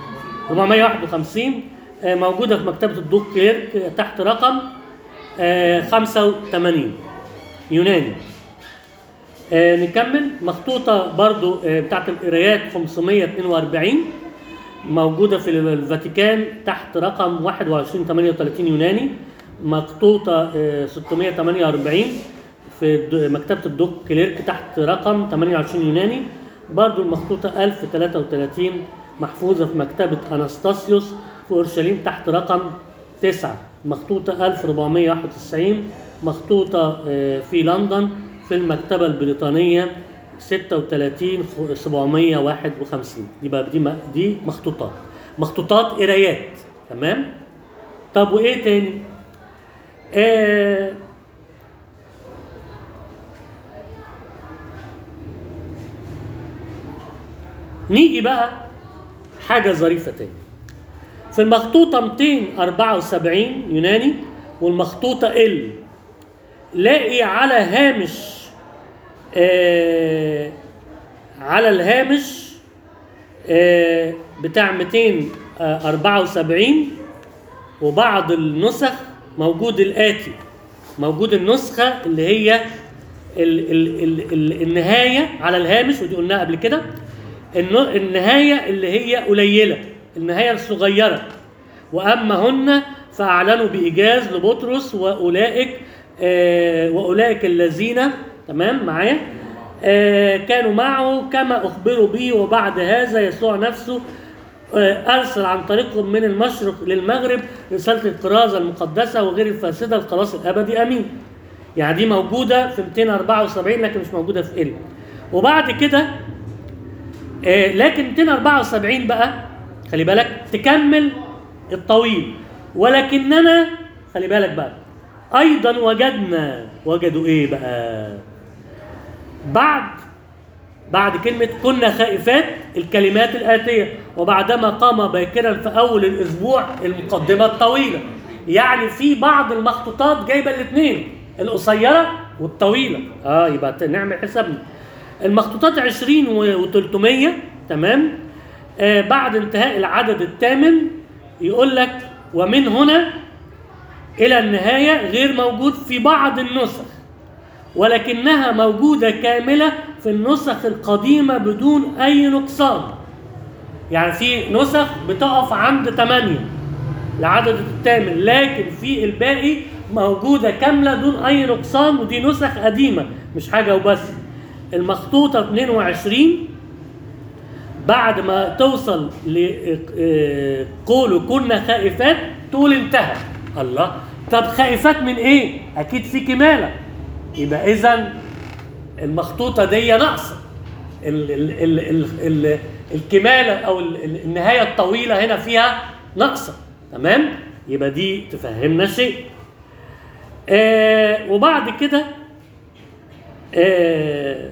451 آه، موجودة في مكتبة الدوك كليرك آه، تحت رقم آه، 85 يوناني آه، نكمل مخطوطة برضو آه، بتاعت القرايات 542 موجودة في الفاتيكان تحت رقم 21 38 يوناني مخطوطة آه، 648 في الد- مكتبة الدوك كليرك تحت رقم 28 يوناني برضو المخطوطة 1033 محفوظة في مكتبة أناستاسيوس في أورشليم تحت رقم 9 مخطوطة 1491 مخطوطة آه، في لندن في المكتبة البريطانية 36 خ- 751 يبقى دي م- دي مخطوطات مخطوطات قرايات تمام طب وايه تاني آه نيجي بقى حاجة ظريفة تاني في المخطوطة 274 يوناني والمخطوطة ال لاقي على هامش آه على الهامش آه بتاع 274 وبعض النسخ موجود الآتي موجود النسخة اللي هي ال ال ال ال النهاية على الهامش ودي قلناها قبل كده الن- النهاية اللي هي قليلة النهاية الصغيرة وأما هن فأعلنوا بإيجاز لبطرس وأولئك آه وأولئك الذين تمام معايا آه كانوا معه كما أخبروا به وبعد هذا يسوع نفسه آه، ارسل عن طريقهم من المشرق للمغرب رساله الكرازه المقدسه وغير الفاسده الخلاص الابدي امين يعني دي موجوده في 274 لكن مش موجوده في ال وبعد كده آه، لكن 274 بقى خلي بالك تكمل الطويل ولكننا خلي بالك بقى ايضا وجدنا وجدوا ايه بقى بعد بعد كلمة كنا خائفات الكلمات الآتية وبعدما قام باكرا في أول الأسبوع المقدمة الطويلة يعني في بعض المخطوطات جايبة الاثنين القصيرة والطويلة اه يبقى نعمل حسابنا المخطوطات 20 و300 تمام آه بعد انتهاء العدد الثامن يقول لك ومن هنا إلى النهاية غير موجود في بعض النسخ ولكنها موجودة كاملة في النسخ القديمة بدون أي نقصان يعني في نسخ بتقف عند 8 العدد الثامن لكن في الباقي موجودة كاملة دون أي نقصان ودي نسخ قديمة مش حاجة وبس المخطوطة 22 بعد ما توصل لقوله كنا خائفات تقول انتهى الله طب خائفات من ايه؟ اكيد في كماله يبقى اذا المخطوطه دي ناقصه ال ال ال ال ال الكماله او ال- ال- النهايه الطويله هنا فيها ناقصه تمام؟ يبقى دي تفهمنا شيء آه وبعد كده آه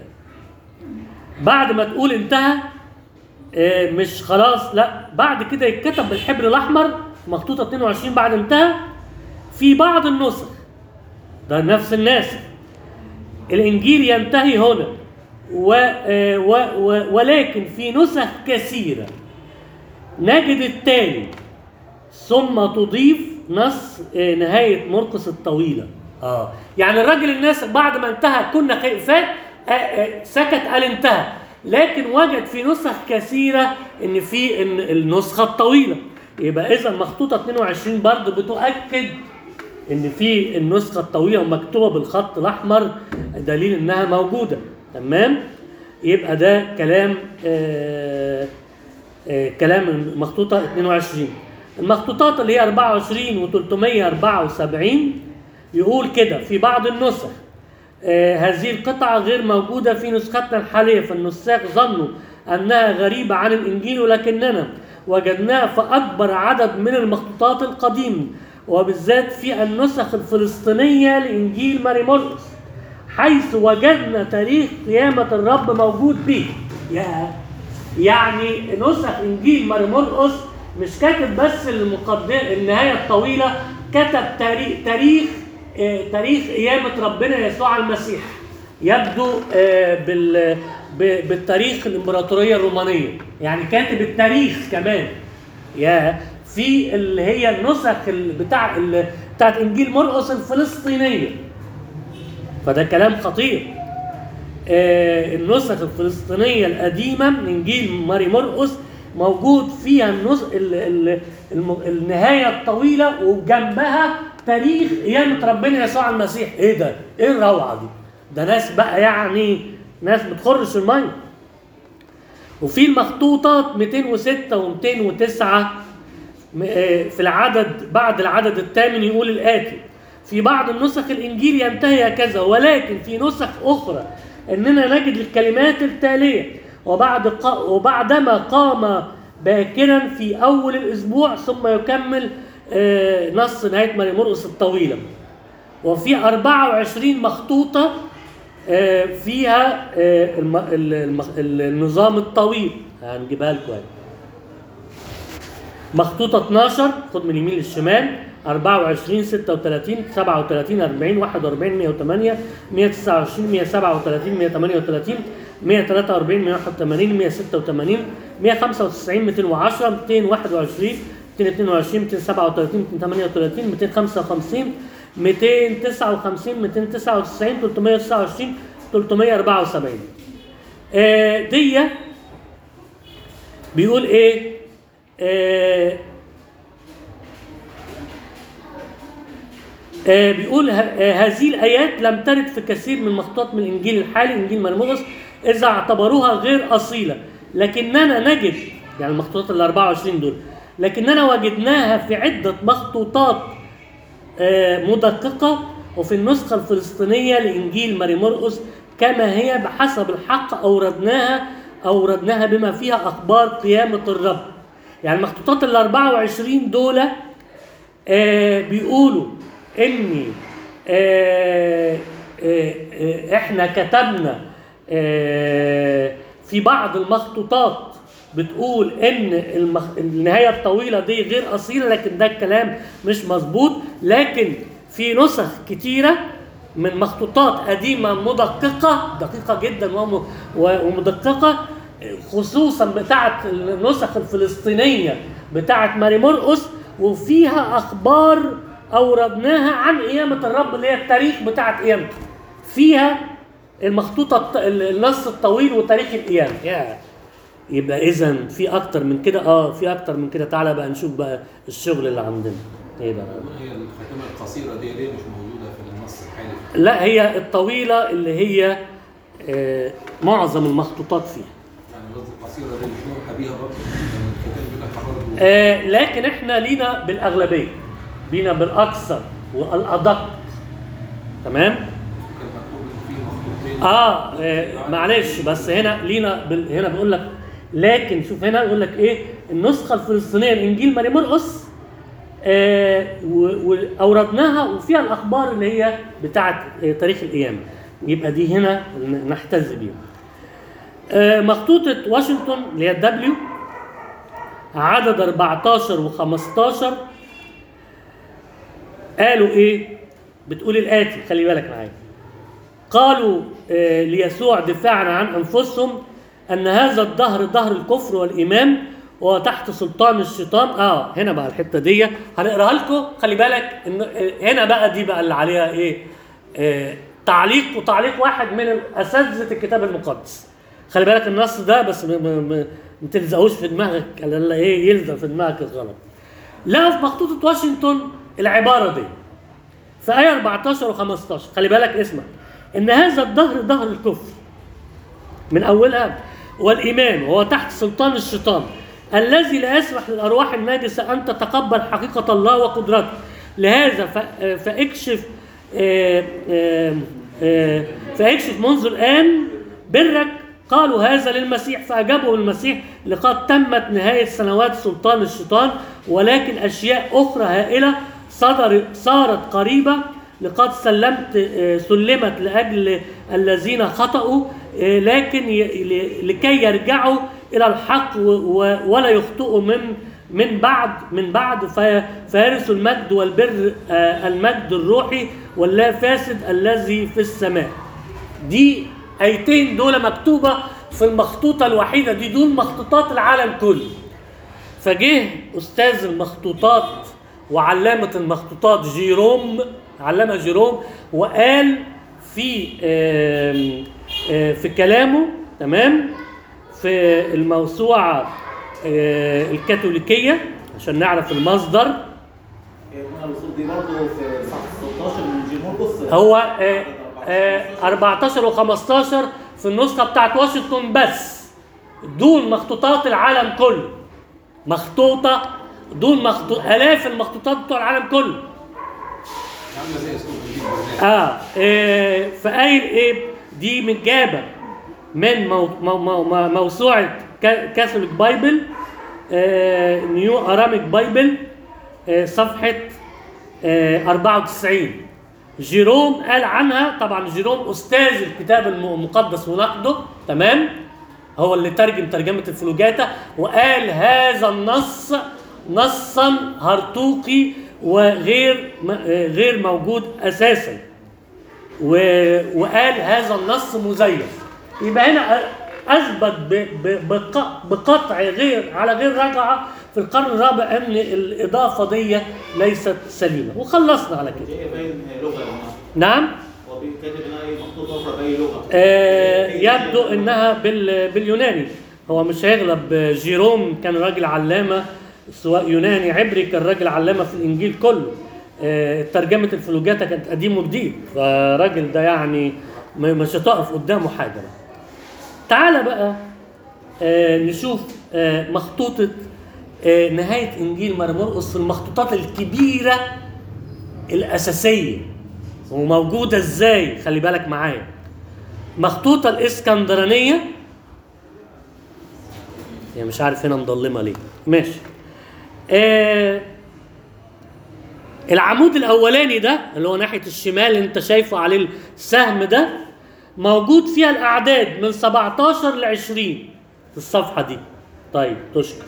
بعد ما تقول انتهى آه، مش خلاص لا بعد كده يتكتب بالحبر الاحمر مخطوطه 22 بعد انتهى في بعض النسخ ده نفس الناس الانجيل ينتهي هنا و آه، و و ولكن في نسخ كثيره نجد التالي ثم تضيف نص آه، نهايه مرقس الطويله اه يعني الراجل الناس بعد ما انتهى كنا خائفات آه، آه، سكت قال انتهى لكن وجد في نسخ كثيره ان في إن النسخه الطويله يبقى اذا مخطوطه 22 برضه بتؤكد ان في النسخه الطويله ومكتوبه بالخط الاحمر دليل انها موجوده تمام يبقى ده كلام آه آه كلام المخطوطه 22 المخطوطات اللي هي 24 و374 يقول كده في بعض النسخ آه هذه القطعة غير موجودة في نسختنا الحالية فالنساخ ظنوا أنها غريبة عن الإنجيل ولكننا وجدناها في أكبر عدد من المخطوطات القديمة وبالذات في النسخ الفلسطينية لإنجيل ماري مرقس حيث وجدنا تاريخ قيامة الرب موجود به يا يعني نسخ إنجيل ماري مرقس مش كاتب بس المقدمة النهاية الطويلة كتب تاريخ تاريخ آه، تاريخ قيامة ربنا يسوع المسيح يبدو آه، بال ب- بالتاريخ الامبراطورية الرومانية يعني كاتب التاريخ كمان يا في اللي هي النسخ ال- بتاع ال- بتاعت انجيل مرقس الفلسطينيه فده كلام خطير آه، النسخ الفلسطينيه القديمه من انجيل ماري مرقس موجود فيها النس... ال... ال... الم... النهايه الطويله وجنبها تاريخ قيامه ربنا يسوع المسيح ايه ده؟ ايه الروعه دي؟ ده ناس بقى يعني ناس بتخرش الميه وفي المخطوطات 206 و209 في العدد بعد العدد الثامن يقول الآتي في بعض النسخ الإنجيل ينتهي هكذا ولكن في نسخ أخرى إننا نجد الكلمات التالية وبعد قا وبعدما قام باكرا في أول الأسبوع ثم يكمل آه، نص نهاية ماري مرقس الطويلة وفي 24 مخطوطة آه، فيها آه، الم- ال- الم- النظام الطويل هنجيبها لكم أهي. مخطوطة 12 خد من اليمين للشمال 24 36 37 40 41 108 129 137 138 143 181 186 195 210 221 222 237 238 255 259 299 329 374 آه دي بيقول ايه آه آه بيقول ه- آه هذه الآيات لم ترد في كثير من مخطوطات من الإنجيل الحالي إنجيل مرموغس إذا اعتبروها غير أصيلة لكننا نجد يعني المخطوطات ال 24 دول لكننا وجدناها في عده مخطوطات آه، مدققه وفي النسخه الفلسطينيه لانجيل ماري مرقس كما هي بحسب الحق اوردناها اوردناها بما فيها اخبار قيامه الرب يعني المخطوطات ال 24 دول آه، بيقولوا ان آه، آه، آه، احنا كتبنا آه، في بعض المخطوطات بتقول ان المخ... النهايه الطويله دي غير اصيله لكن ده الكلام مش مظبوط لكن في نسخ كتيره من مخطوطات قديمه مدققه دقيقه جدا وم... ومدققه خصوصا بتاعه النسخ الفلسطينيه بتاعه ماري مرقس وفيها اخبار اوردناها عن قيامه الرب اللي هي التاريخ بتاعه قيامته فيها المخطوطه الط- النص الطويل وتاريخ القيامه يا يبقى اذا في اكتر من كده اه في اكتر من كده تعالى بقى نشوف بقى الشغل اللي عندنا ايه بقى هي الخاتمه القصيره دي ليه مش موجوده في النص الحالي؟ لا هي الطويله اللي هي آه معظم المخطوطات فيها يعني قصدي القصيره دي مش نوحى بيها برضه يعني الختام بتاعها برضه آه لكن احنا لينا بالاغلبيه لينا بالاكثر والادق تمام كان مكتوب ان في مخطوطتين اه, آه معلش بس هنا لينا بال... هنا بيقول لك لكن شوف هنا يقول لك ايه النسخه الفلسطينيه الانجيل ماري مرقس آه و- واوردناها وفيها الاخبار اللي هي بتاعه آه تاريخ القيامه يبقى دي هنا ن- نحتز بيها آه مخطوطه واشنطن اللي هي الدبليو عدد 14 و15 قالوا ايه بتقول الاتي خلي بالك معايا قالوا آه، ليسوع دفاعا عن انفسهم ان هذا الدهر دهر الكفر والايمان وهو تحت سلطان الشيطان اه هنا بقى الحته دي هنقراها لكم خلي بالك ان آه، هنا بقى دي بقى اللي عليها ايه آه تعليق وتعليق واحد من اساتذه الكتاب المقدس خلي بالك النص ده بس ما- ما ما- ما تلزقوش في دماغك الا ايه يلزق في دماغك الغلط لا في مخطوطه واشنطن العباره دي في آية 14 و15 خلي بالك اسمع إن هذا الدهر دهر الكفر من أولها والإيمان وهو تحت سلطان الشيطان الذي لا يسمح للأرواح الناجسة أن تتقبل حقيقة الله وقدرته لهذا ف- فاكشف آه، آه، آه، فاكشف منذ الآن برك قالوا هذا للمسيح فأجابهم المسيح لقد تمت نهاية سنوات سلطان الشيطان ولكن أشياء أخرى هائلة صدر صارت قريبة لقد سلمت آه، سلمت لأجل الذين خطأوا آه، لكن ي- ل- لكي يرجعوا إلى الحق و- و- ولا يخطئوا من من بعد من بعد في- فيرثوا المجد والبر آه، المجد الروحي واللا فاسد الذي في السماء دي ايتين دول مكتوبه في المخطوطه الوحيده دي دول مخطوطات العالم كله فجه استاذ المخطوطات وعلامه المخطوطات جيروم علامه جيروم وقال في آم، آه، في كلامه تمام في الموسوعه آه، الكاثوليكيه عشان نعرف المصدر هنا الوصول دي برضه في صفحه 16 من انجيل مرقس هو آه، آه، 14 و15 في النسخه بتاعت واشنطن بس دول مخطوطات العالم كله مخطوطه دول مخطوط الاف المخطوطات بتوع العالم كله عامله زي اسلوب انجيل بالذات اه, آه فقايل ايه دي متجابه من مو مو مو مو موسوعه كا- كاثوليك بايبل آه نيو اراميك بايبل آه صفحه آه 94 جيروم قال عنها طبعا جيروم استاذ الكتاب الم- المقدس ونقده تمام هو اللي ترجم ترجمه الفلوجاتا وقال هذا النص نصا هرطوقي وغير م- آه، غير موجود اساسا و- وقال هذا النص مزيف يبقى هنا اثبت ب- ب- بق- بقطع غير على غير رجعه في القرن الرابع ان الاضافه دي ليست سليمه وخلصنا على كده هي باين لغه يا جماعه نعم هو بي- كاتب هنا اي مخطوطه اخرى باي لغه آه يبدو انها بال باليوناني هو مش هيغلب جيروم كان راجل علامه سواء يوناني عبري كان راجل علامه في الانجيل كله آه ترجمه الفلوجاتا كانت قديم وجديد فالراجل ده يعني م- مش هتقف قدامه حاجه بقى. تعالى بقى آه نشوف آه، مخطوطة آه، نهاية إنجيل ماري مرقس في المخطوطات الكبيرة الأساسية وموجودة إزاي خلي بالك معايا مخطوطة الإسكندرانية هي مش عارف هنا مضلمة ليه ماشي آه العمود الاولاني ده اللي هو ناحيه الشمال اللي انت شايفه عليه السهم ده موجود فيها الاعداد من 17 ل 20 في الصفحه دي طيب تشكر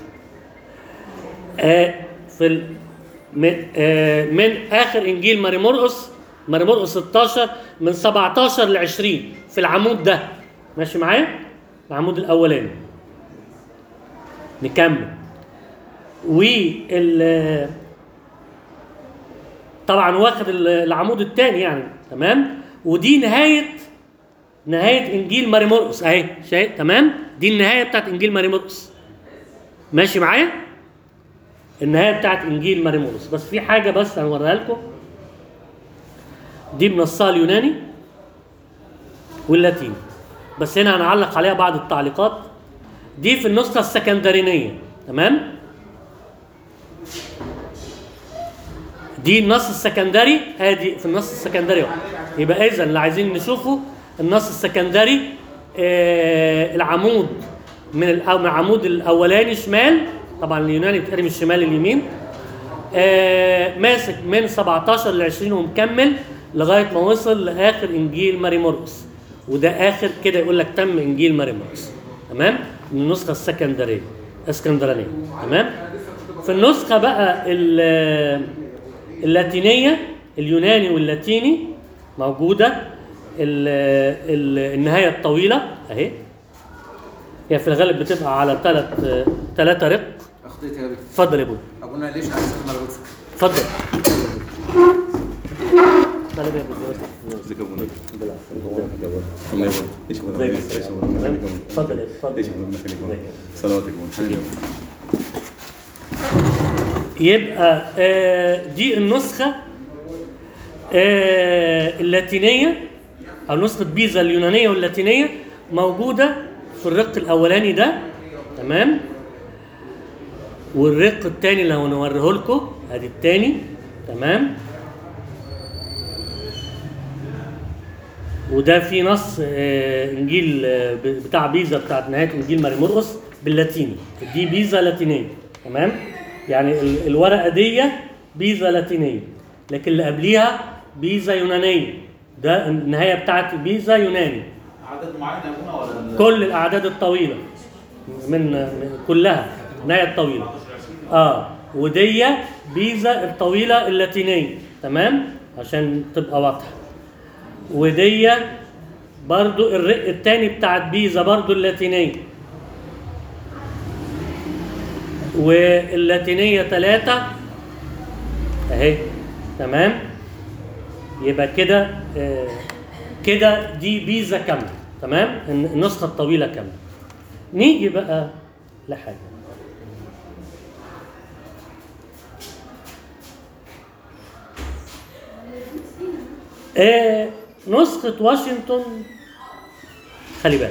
آه في ال... من, آه من اخر انجيل ماري مرقس ماري مرقس 16 من 17 ل 20 في العمود ده ماشي معايا العمود الاولاني نكمل وال طبعا واخد ال- العمود الثاني يعني تمام ودي نهايه نهايه انجيل ماري مرقس اهي شايف تمام دي النهايه بتاعت انجيل ماري مرقس ماشي معايا النهايه بتاعت انجيل ماري مرقس بس في حاجه بس هنوريها لكم دي بنصها اليوناني واللاتيني بس هنا هنعلق عليها بعض التعليقات دي في النسخه السكندرينيه تمام دي النص السكندري ادي في النص السكندري واحد. يبقى اذا اللي عايزين نشوفه النص السكندري آه العمود من الأو- من العمود الاولاني شمال طبعا اليوناني بتقري من الشمال اليمين آه ماسك من 17 ل 20 ومكمل لغايه ما وصل لاخر انجيل ماري مرقس وده اخر كده يقول لك تم انجيل ماري مرقس تمام من النسخه السكندريه اسكندرانيه تمام في النسخه بقى ال- اللاتينيه اليوناني واللاتيني موجوده ال ال النهايه الطويله اهي هي في الغالب بتبقى على ثلاث ثلاثه رق اخطيت يا بيه اتفضل يا ابوي ابونا ليش احسن مرة اتفضل طالب يا ابوي ازيك يا ابونا بالعافية. الله يبارك ايش ابونا زي ايش ابونا تمام؟ اتفضل يا اتفضل ايش ابونا خليك صلواتك يا ابونا حبيبي يبقى آه، دي النسخة آه، اللاتينية أو نسخة بيزا اليونانية واللاتينية موجودة في الرق الأولاني ده تمام والرق الثاني اللي هنوريه لكم ادي الثاني تمام وده في نص آه، انجيل آه، ب- بتاع بيزا بتاعت نهايه انجيل ماري مرقس باللاتيني دي بيزا لاتينيه تمام يعني ال- الورقه دي بيزا لاتينيه لكن اللي قبليها بيزا يونانيه ده النهايه بتاعت بيزا يوناني عدد معين يا ابونا ولا ال- كل الاعداد الطويله من, من كلها النهايه الطويله اه ودي بيزا الطويله اللاتينيه تمام عشان تبقى واضحه ودي برضو الرق التاني بتاعت بيزا برضو اللاتينيه واللاتينيه ثلاثة اهي تمام يبقى كده آه، كده دي بيزا كامله تمام الن- النسخه الطويله كامله نيجي بقى لحاجه آه نسخة واشنطن خلي بالك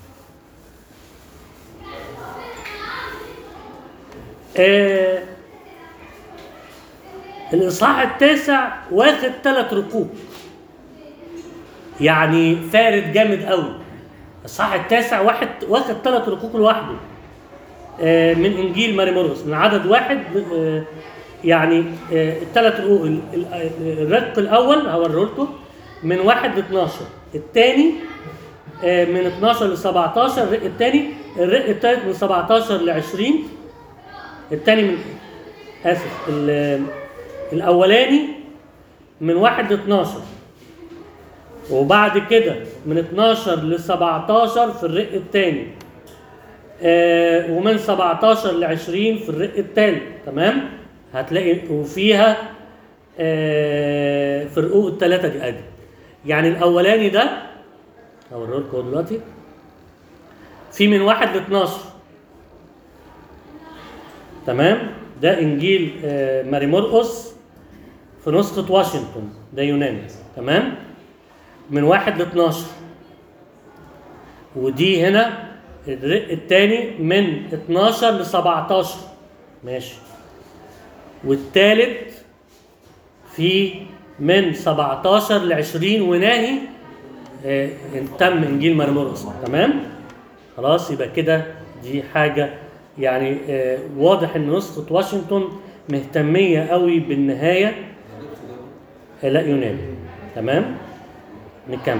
آه الإصحاح التاسع واخد ثلاث ركوب يعني فارد جامد قوي الإصحاح التاسع واحد واخد ثلاث ركوب لوحده آه من إنجيل ماري مرقس من عدد واحد آه يعني آه الثلاث رقوق ال- ال- الرق الأول هوريه لكم من واحد ل 12 الثاني آه من 12 ل 17 الرق الثاني الرق الثالث من 17 ل 20 الثاني من اسف ال- الاولاني من 1 ل 12 وبعد كده من 12 ل 17 في الرق الثاني آه ومن 17 ل 20 في الرق الثالث تمام هتلاقي وفيها آه في الرقوق الثلاثه دي ادي يعني الاولاني ده هوريه لكم دلوقتي في من 1 ل 12 تمام ده انجيل آه، ماري مرقس في نسخة واشنطن ده يوناني تمام من واحد ل 12 ودي هنا الرق الثاني من 12 ل 17 ماشي والثالث في من 17 ل 20 وناهي آه، تم انجيل مرمرقس تمام خلاص يبقى كده دي حاجه يعني آه، واضح ان نسخه واشنطن مهتميه قوي بالنهايه آه، لا يوناني تمام نكمل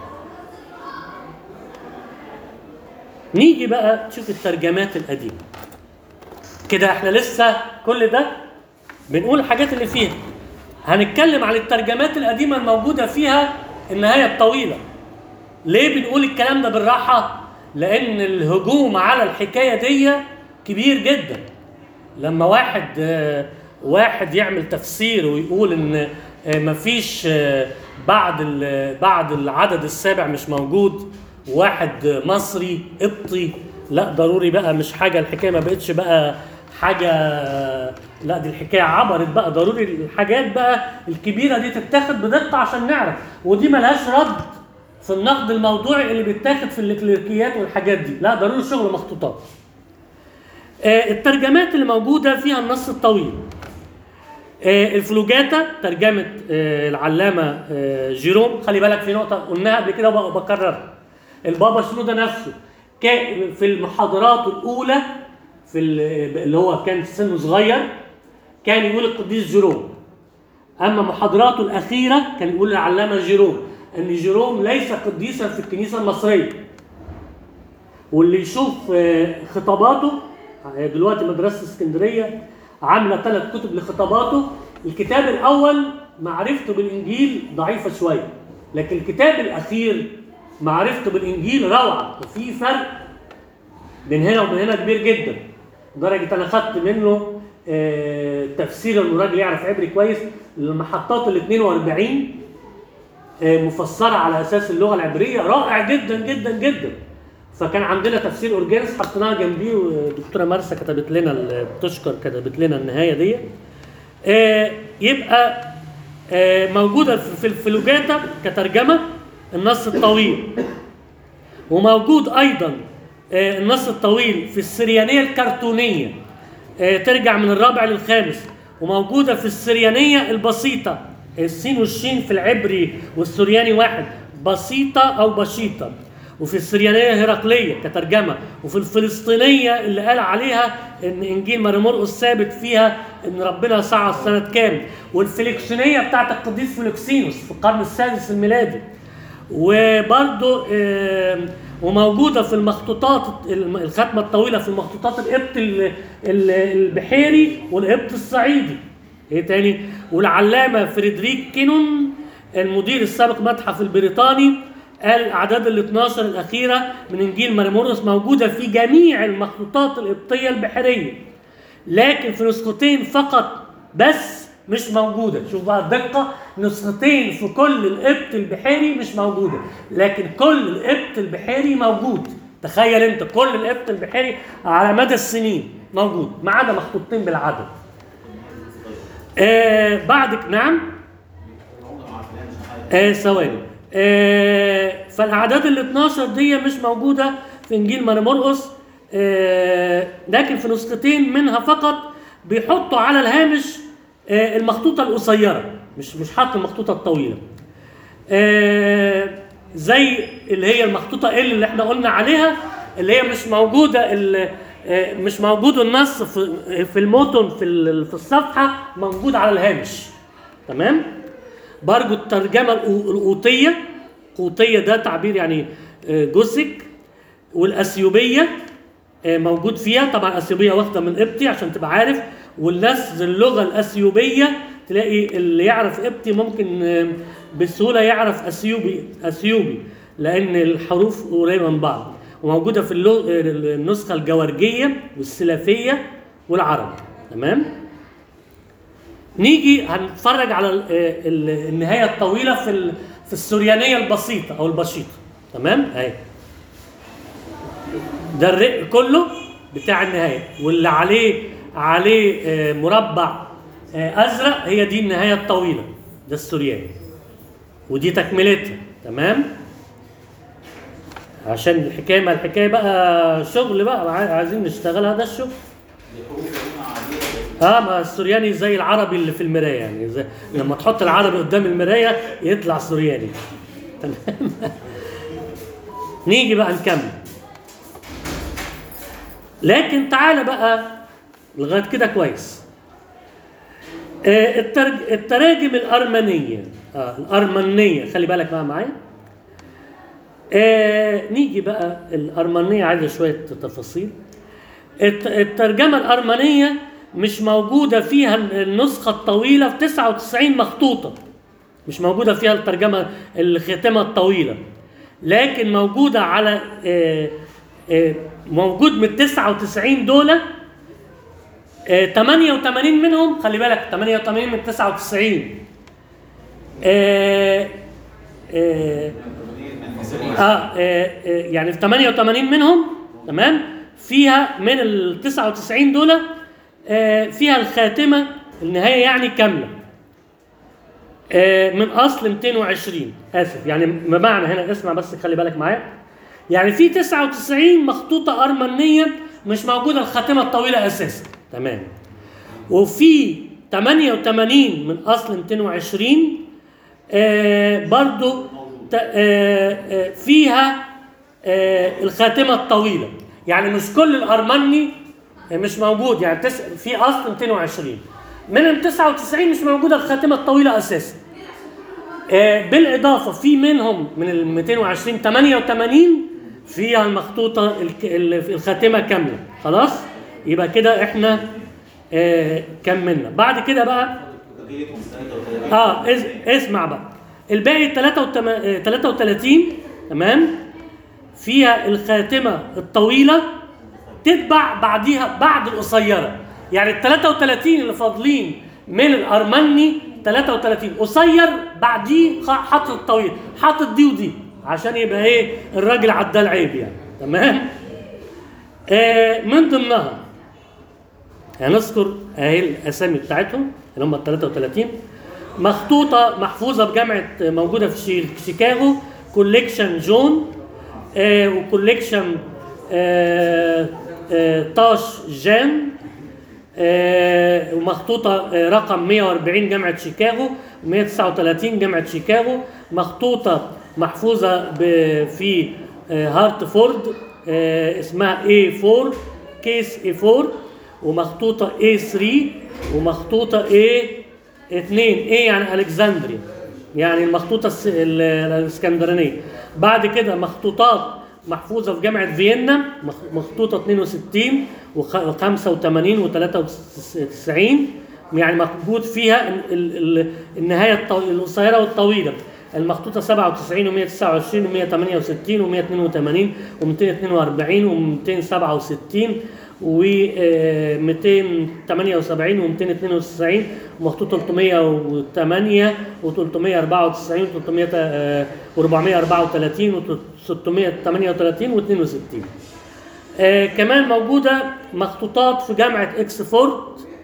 نيجي بقى تشوف الترجمات القديمه كده احنا لسه كل ده بنقول الحاجات اللي فيها هنتكلم عن الترجمات القديمه الموجوده فيها النهايه الطويله ليه بنقول الكلام ده بالراحه لان الهجوم على الحكايه دي كبير جدا لما واحد آه، واحد يعمل تفسير ويقول ان آه، مفيش آه، بعد ال- بعد العدد السابع مش موجود واحد مصري قبطي لا ضروري بقى مش حاجه الحكايه ما بقتش بقى حاجه لا دي الحكايه عبرت بقى ضروري الحاجات بقى الكبيره دي تتاخد بدقه عشان نعرف ودي ملهاش رد في النقد الموضوعي اللي بيتاخد في الكليركيات والحاجات دي لا ضروري شغل مخطوطات آه، الترجمات اللي موجوده فيها النص الطويل آه، الفلوجاتا ترجمه آه، العلامه آه، جيروم خلي بالك في نقطه قلناها قبل كده وب- وبكررها البابا شنودة نفسه كان في المحاضرات الاولى في ال- اللي هو كان سنه صغير كان يقول القديس جيروم اما محاضراته الاخيره كان يقول العلامه جيروم ان جيروم ليس قديسا في الكنيسه المصريه واللي يشوف آه، خطاباته آه، دلوقتي مدرسه اسكندريه عامله ثلاث كتب لخطاباته الكتاب الاول معرفته بالانجيل ضعيفه شويه لكن الكتاب الاخير معرفته بالانجيل روعه وفي فرق بين هنا وبين هنا كبير جدا لدرجه انا خدت منه آه، تفسير انه راجل يعرف عبري كويس المحطات ال 42 آه، مفسره على اساس اللغه العبريه رائع جدا جدا جدا فكان عندنا تفسير اورجانس حطيناها جنبيه والدكتوره مرسى كتبت لنا ال- بتشكر كتبت لنا النهايه دي آه، يبقى آه، موجوده في في الفلوجاتا كترجمه النص الطويل وموجود ايضا آه، النص الطويل في السريانيه الكرتونيه آه، ترجع من الرابع للخامس وموجوده في السريانيه البسيطه السين والشين في العبري والسرياني واحد بسيطه او بشيطه وفي السريانيه هرقليه كترجمه وفي الفلسطينيه اللي قال عليها ان انجيل مرمرقس ثابت فيها ان ربنا صعد سنه كام والفلكسينيه بتاعت القديس فلكسينوس في القرن السادس الميلادي وبرضو آم، وموجودة في المخطوطات الم- الختمة الطويلة في المخطوطات القبط ال- ال- البحيري والقبط الصعيدي ايه تاني والعلامة فريدريك كينون المدير السابق متحف البريطاني قال الاعداد ال 12 الاخيره من انجيل مرمورس موجوده في جميع المخطوطات القبطيه البحريه لكن في نسختين فقط بس مش موجوده شوف بقى الدقه نسختين في كل القبط البحيري مش موجوده لكن كل القبط البحيري موجود تخيل انت كل القبط البحيري على مدى السنين موجود ما عدا مخطوطتين بالعدد آه بعد نعم آه ثواني آه فالاعداد ال 12 دي مش موجوده في انجيل مرمرقس آه لكن في نسختين منها فقط بيحطوا على الهامش آه المخطوطه القصيره مش مش حاط المخطوطه الطويله آه زي اللي هي المخطوطه ال اللي احنا قلنا عليها اللي هي مش موجوده ال- آه، مش موجود النص في في الموتن في ال- في الصفحه موجود على الهامش تمام برضو الترجمه القو- القوطيه قوطيه ده تعبير يعني آه، جثك والاثيوبيه آه، موجود فيها طبعا الاثيوبيه واخده من قبطي عشان تبقى عارف والناس اللغه الاثيوبيه تلاقي اللي يعرف قبطي ممكن آه، بسهوله يعرف اثيوبي اثيوبي لان الحروف قريبه من بعض وموجوده في اللغ... آه، النسخه الجورجيه والسلافيه والعربي تمام نيجي هنتفرج على ال- آه، ال- النهايه الطويله في ال- في السريانيه البسيطه او البسيطه تمام اهي ده الرق كله بتاع النهايه واللي عليه عليه آه، مربع آه، ازرق هي دي النهايه الطويله ده السورياني ودي تكملتها تمام عشان الحكايه ما الحكايه بقى شغل بقى عاي- عايزين نشتغلها ده الشغل الحروف هنا عادية اه ما السورياني زي العربي اللي في المرايه يعني زي لما تحط العربي قدام المرايه يطلع سورياني تمام نيجي بقى نكمل لكن تعالى بقى لغايه كده كويس آه الترج... التراجم الارمنيه اه الارمنيه خلي بالك بقى معايا آه نيجي بقى الارمنيه عايزه شويه تفاصيل الت- الترجمة الأرمنية مش موجودة فيها النسخة الطويلة في 99 مخطوطة مش موجودة فيها الترجمة الختامة الطويلة لكن موجودة على آه، آه، موجود من 99 دول آه، 88 منهم خلي بالك 88 من 99 آه، آه، آه, آه, آه يعني في 88 منهم تمام فيها من ال 99 دول آه فيها الخاتمه النهايه يعني كامله آه من اصل 220 اسف يعني بمعنى هنا اسمع بس خلي بالك معايا يعني في 99 مخطوطه ارمنيه مش موجوده الخاتمه الطويله اساسا تمام وفي 88 من اصل 220 آه برضو ت- آه آه فيها آه الخاتمه الطويله يعني مش كل الارمني مش موجود يعني تس في اصل 220 من ال 99 مش موجوده الخاتمه الطويله اساسا آه بالاضافه في منهم من ال 220 88 فيها المخطوطه الك- ال- الخاتمه كامله خلاص يبقى كده احنا آه كملنا بعد كده بقى بقيتهم 33 اه اس- اسمع بقى الباقي 33 تمام فيها الخاتمه الطويله تتبع بعديها بعد القصيره يعني ال 33 اللي فاضلين من الارمني 33 قصير بعديه خ- حاطط الطويل حاطط دي ودي عشان يبقى ايه الراجل عدى العيب يعني تمام آه من ضمنها هنذكر اهي الاسامي بتاعتهم اللي هم ال 33 مخطوطه محفوظه بجامعه موجوده في شي- شيكاغو كوليكشن جون آه وكوليكشن آه آه تاش جان آه ومخطوطه آه رقم 140 جامعه شيكاغو 139 جامعه شيكاغو مخطوطه محفوظه ب- في آه هارتفورد آه اسمها A4 كيس A4 ومخطوطه A3 ومخطوطه A2 A يعني الكسندريا يعني المخطوطه الس- ال- الاسكندرانيه بعد كده مخطوطات محفوظه في جامعه فيينا مخ- مخطوطه 62 و85 و93 يعني موجود فيها ال- ال- ال- النهايه الطو- القصيره والطويله المخطوطه 97 و129 و168 و182 و242 و267 و278 و292 ومخطوط 308 و394 و434 و638 و62 آه كمان موجودة مخطوطات في جامعة اكسفورد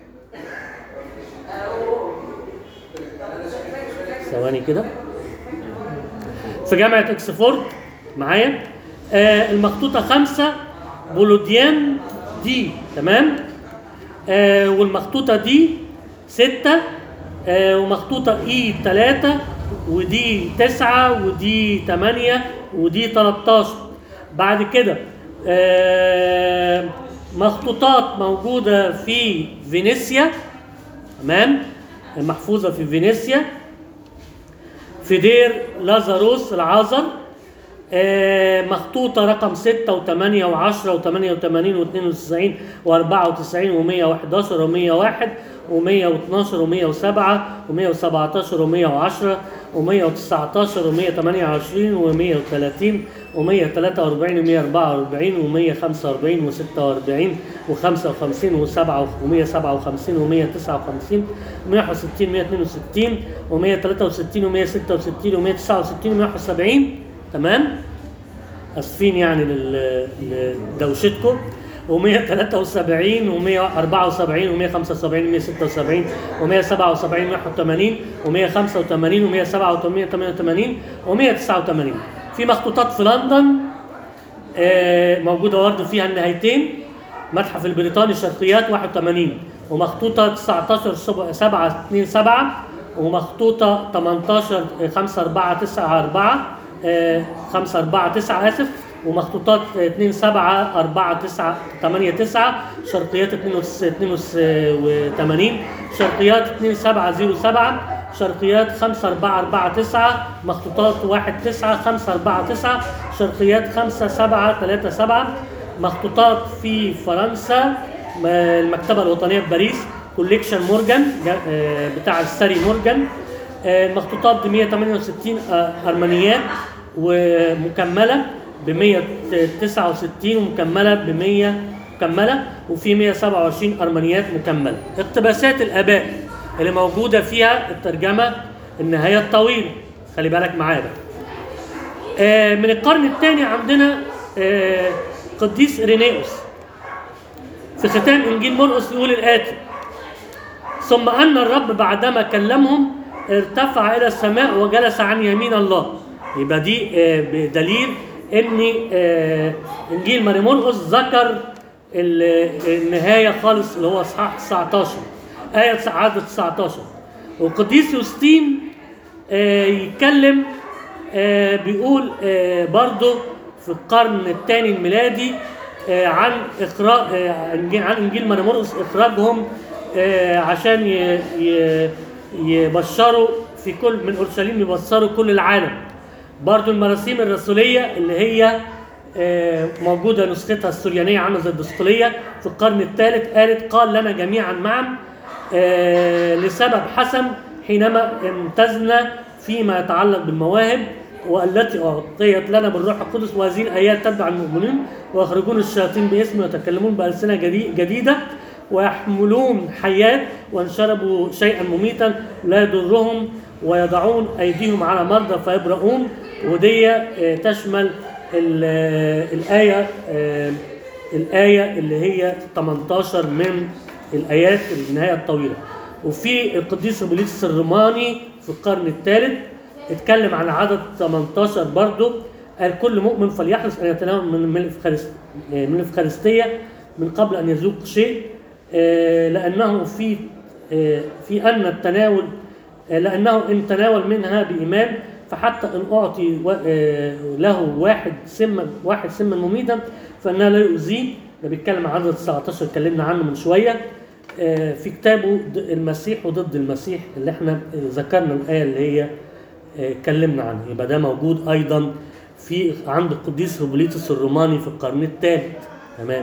ثواني كده في جامعة اكسفورد معايا آه المخطوطة خمسة بولوديان دي تمام آه والمخطوطة دي ستة آه ومخطوطة اي تلاتة ودي تسعة ودي تمانية ودي تلاتاشر بعد كده آه مخطوطات موجودة في فينيسيا تمام محفوظة في فينيسيا في دير لازاروس العازر آه، مخطوطة رقم 6 و8 و10 و88 و92 و94 و111 و101 و112 و107 و117 و110 و119 و128 و130 و143 و144 و145 و46 و55 و7 و157 و159 161 162 و163 و166 و169 و170 تمام اسفين يعني لل- لدوشتكم و173 و174 و175 و176 و177 180 و185 و187 و188 و189 في مخطوطات في لندن آه، موجوده برضه فيها النهايتين متحف البريطاني شرقيات 81 ومخطوطه 19 7 2 7 ومخطوطه 18 5 4 9 4 5 4 9 اسف ومخطوطات 2 7 4 9 8 9 شرقيات 82 شرقيات 2 7 0 7 شرقيات 5 4 4 9 مخطوطات 1 9 5 4 9 شرقيات 5 7 3 7 مخطوطات في فرنسا م- المكتبة الوطنية في باريس كوليكشن مورجان جا- آه، بتاع الساري مورجان آه، المخطوطات دي 168 آه، أرمنيات ومكملة ب 169 ومكملة ب 100 مكملة وفي 127 أرمنيات مكملة اقتباسات الآباء اللي موجودة فيها الترجمة النهاية الطويلة خلي بالك معايا بقى آه، من القرن الثاني عندنا آه، قديس إرينيوس في ختام إنجيل مرقس يقول الآتي ثم أن الرب بعدما كلمهم ارتفع إلى السماء وجلس عن يمين الله يبقى دي آه، بدليل إن آه، إنجيل ماري مرقس ذكر ال- النهاية خالص اللي هو إصحاح 19 آية تسع- عدد 19 وقديس يوستين آه، يتكلم آه، بيقول آه، برضه في القرن الثاني الميلادي آه، عن اخراج آه، إنجيل- عن انجيل ماري مرقس اخراجهم آه، عشان ي- ي- يبشروا في كل من اورشليم يبشروا كل العالم برضو المراسيم الرسوليه اللي هي آه، موجوده نسختها السريانيه عامله زي الدسقليه في القرن الثالث قالت قال لنا جميعا معا آه، لسبب حسن حينما امتزنا فيما يتعلق بالمواهب والتي أعطيت لنا بالروح القدس وهذه الآيات تتبع المؤمنين ويخرجون الشياطين باسمه ويتكلمون بألسنة جدي- جديدة ويحملون حيات وإن شربوا شيئا مميتا لا يضرهم ويضعون أيديهم على مرضى فيبرؤون ودي آه، تشمل ال- آه، الآية آه، الآية اللي هي 18 من الآيات النهاية الطويلة وفي القديس بوليس الروماني في القرن الثالث اتكلم عن عدد 18 برضه قال كل مؤمن فليحرص ان يتناول من من الإفخارست- من الافخارستيه من قبل ان يذوق شيء آه، لانه في آه، في ان التناول آه، لانه ان تناول منها بايمان فحتى ان اعطي و- آه، له واحد سما واحد سما مميتا فانها لا يؤذيه ده بيتكلم عن عدد 19 اتكلمنا عنه من شويه آه، في كتابه ض- المسيح وضد المسيح اللي احنا آه، ذكرنا الايه اللي هي آه، اتكلمنا عنها يبقى ده موجود ايضا في عند القديس هوبليتوس الروماني في القرن الثالث تمام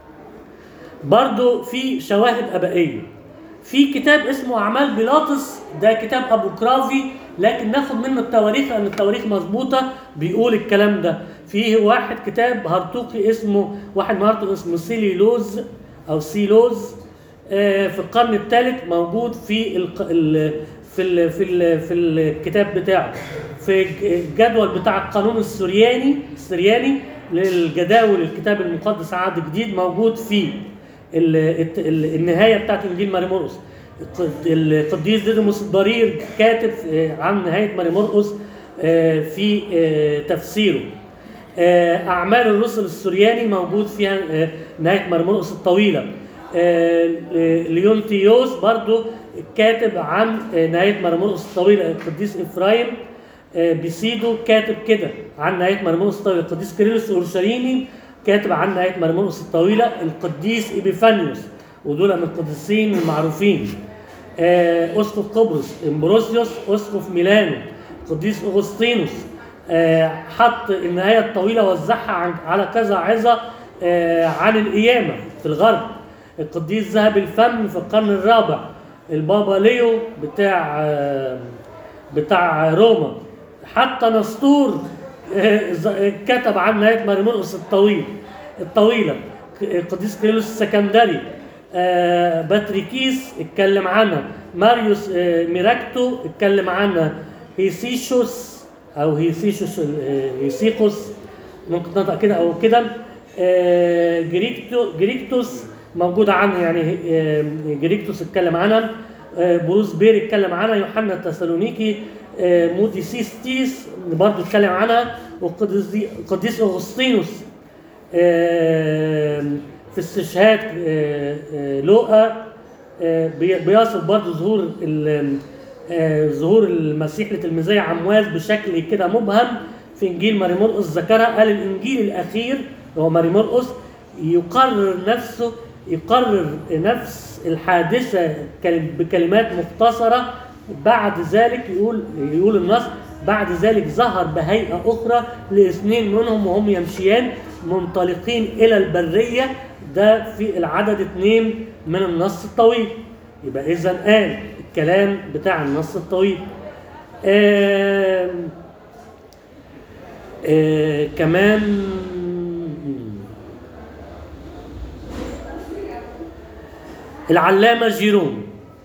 برضو في شواهد ابائيه في كتاب اسمه اعمال بيلاطس ده كتاب ابو كرافي لكن ناخد منه التواريخ لان التواريخ مظبوطه بيقول الكلام ده فيه واحد كتاب هرطوقي اسمه واحد من هرطوق اسمه سيليلوز او سيلوز آه، في القرن الثالث موجود في الق... ال... في ال... في ال... في الكتاب بتاعه في الجدول بتاع القانون السرياني السرياني للجداول الكتاب المقدس عهد جديد موجود فيه ال... الت- ال... النهايه بتاعت انجيل ماري مرقس الق- القديس ديدموس الضرير كاتب آه، عن نهايه ماري مرقس آه، في آه، تفسيره آه، أعمال الرسل السرياني موجود فيها آه، نهاية مرمرقس الطويلة آه، آه، ليونتيوس برضو كاتب عن آه، نهاية مرمرقس الطويلة القديس إفرايم آه، بيسيدو كاتب كده عن نهاية مرمرقس الطويلة القديس كيرلس الأورشليمي كاتب عن نهاية مرمرقس الطويلة القديس إبيفانيوس ودول من القديسين المعروفين آه، اسقف قبرص امبروسيوس اسقف ميلانو قديس اغسطينوس آه، حط النهايه الطويله وزعها عن- على كذا عظه آه، عن القيامه في الغرب القديس ذهب الفم في القرن الرابع البابا ليو بتاع آه، بتاع روما حتى نسطور آه، ز- كتب عن نهايه مرمرقس الطويل الطويله القديس كيرلس السكندري آه، باتريكيس اتكلم عنها ماريوس آه، ميراكتو اتكلم عنها هيسيشوس او هيسيشوس آه، هيسيقوس ممكن تنطق كده او كده آه، جريكتو جريكتوس موجود عنها يعني آه، جريكتوس اتكلم عنها آه، بروس بير اتكلم عنها يوحنا التسالونيكي آه، موديسيستيس برضه اتكلم عنها والقديس القديس اغسطينوس آه، في استشهاد آه، آه، لوقا آه، بي- بيصف برضه ظهور ال- آه، ظهور المسيح لتلميذي عمواس بشكل كده مبهم في انجيل ماري مرقس ذكرها قال الانجيل الاخير هو ماري مرقس يقرر نفسه يقرر نفس الحادثه كلم- بكلمات مختصره بعد ذلك يقول يقول النص بعد ذلك ظهر بهيئه اخرى لاثنين منهم وهم يمشيان منطلقين الى البريه ده في العدد اثنين من النص الطويل يبقى اذا قال الكلام بتاع النص الطويل آم آه كمان العلامة جيروم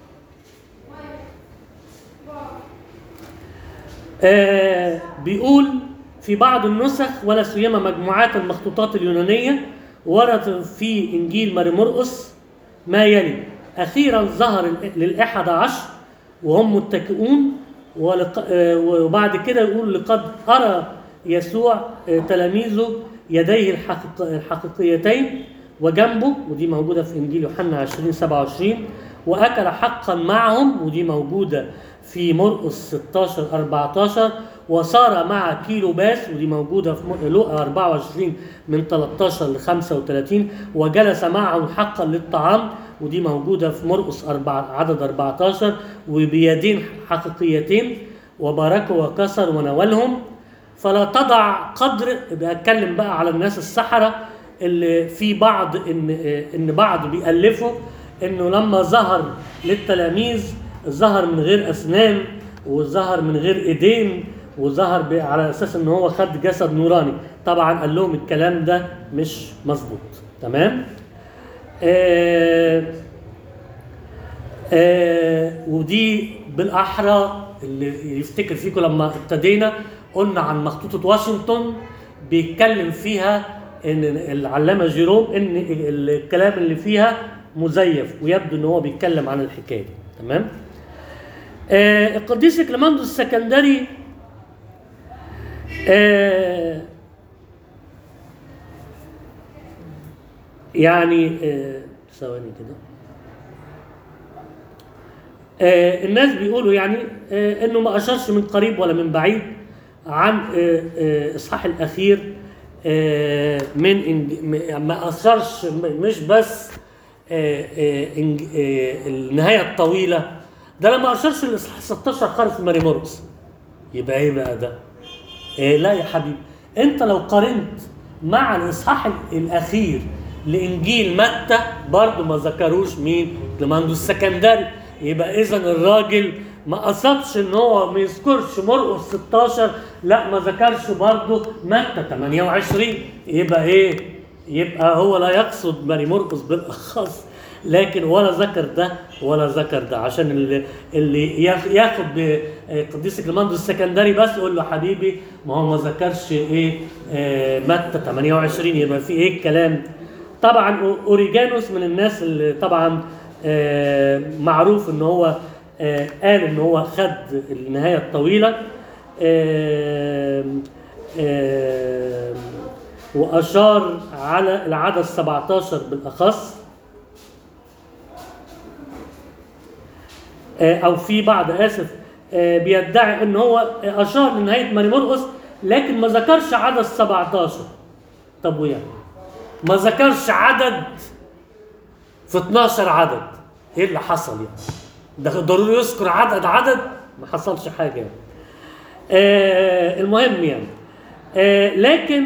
آه بيقول في بعض النسخ ولا سيما مجموعات المخطوطات اليونانية ورد في إنجيل ماري مرقس ما يلي أخيرا ظهر للأحد عشر وهم متكئون ولق... آه، وبعد كده يقول لقد أرى يسوع آه، تلاميذه يديه الحقيق... الحقيقيتين وجنبه ودي موجودة في إنجيل يوحنا 20 27 وأكل حقا معهم ودي موجودة في مرقس 16 14 وصار مع كيلو باس ودي موجودة في م- لوقا 24 من 13 ل 35 وجلس معهم حقا للطعام ودي موجودة في مرقس أربعة عدد 14 وبيدين حقيقيتين وباركوا وكسر ونولهم فلا تضع قدر بتكلم بقى على الناس السحرة اللي في بعض ان ان بعض بيألفوا انه لما ظهر للتلاميذ ظهر من غير اسنان وظهر من غير ايدين وظهر ب- على اساس ان هو خد جسد نوراني طبعا قال لهم الكلام ده مش مظبوط تمام آه آه ودي بالاحرى اللي يفتكر فيكم لما ابتدينا قلنا عن مخطوطه واشنطن بيتكلم فيها ان العلامه جيروم ان الكلام اللي فيها مزيف ويبدو ان هو بيتكلم عن الحكايه دي تمام آه القديس كليماندوس السكندري آه يعني آه ثواني كده آه، الناس بيقولوا يعني آه، انه ما اشارش من قريب ولا من بعيد عن آه، آه، اصحاح الاخير آه، من إنج- م- ما اشارش م- مش بس آه، آه، إنج- آه، النهايه الطويله ده لما اشارش الاصحاح 16 خالص في ماري موركس يبقى ايه بقى ده؟ إيه لا يا حبيبي انت لو قارنت مع الاصحاح ال- الاخير لانجيل متى برضه ما ذكروش مين كليماندوس السكندري يبقى اذا الراجل ما قصدش ان هو ما يذكرش مرقس 16 لا ما ذكرش برضه متى 28 يبقى ايه يبقى هو لا يقصد ماري مرقس بالاخص لكن ولا ذكر ده ولا ذكر ده عشان اللي اللي ياخ- ياخد بقديس كليماندوس السكندري بس يقول له حبيبي ما هو ما ذكرش ايه آه، متى 28 يبقى في ايه الكلام طبعا أو- اوريجانوس من الناس اللي طبعا آه، معروف ان هو آه، قال ان هو خد النهايه الطويله آم، آم، واشار على العدد 17 بالاخص آه، او في بعض اسف آه، بيدعي ان هو اشار لنهايه ماري مرقس لكن ما ذكرش عدد 17 طب ويعني ما ذكرش عدد في 12 عدد ايه اللي حصل يعني ده ضروري يذكر عدد عدد ما حصلش حاجه يعني آه المهم يعني آه لكن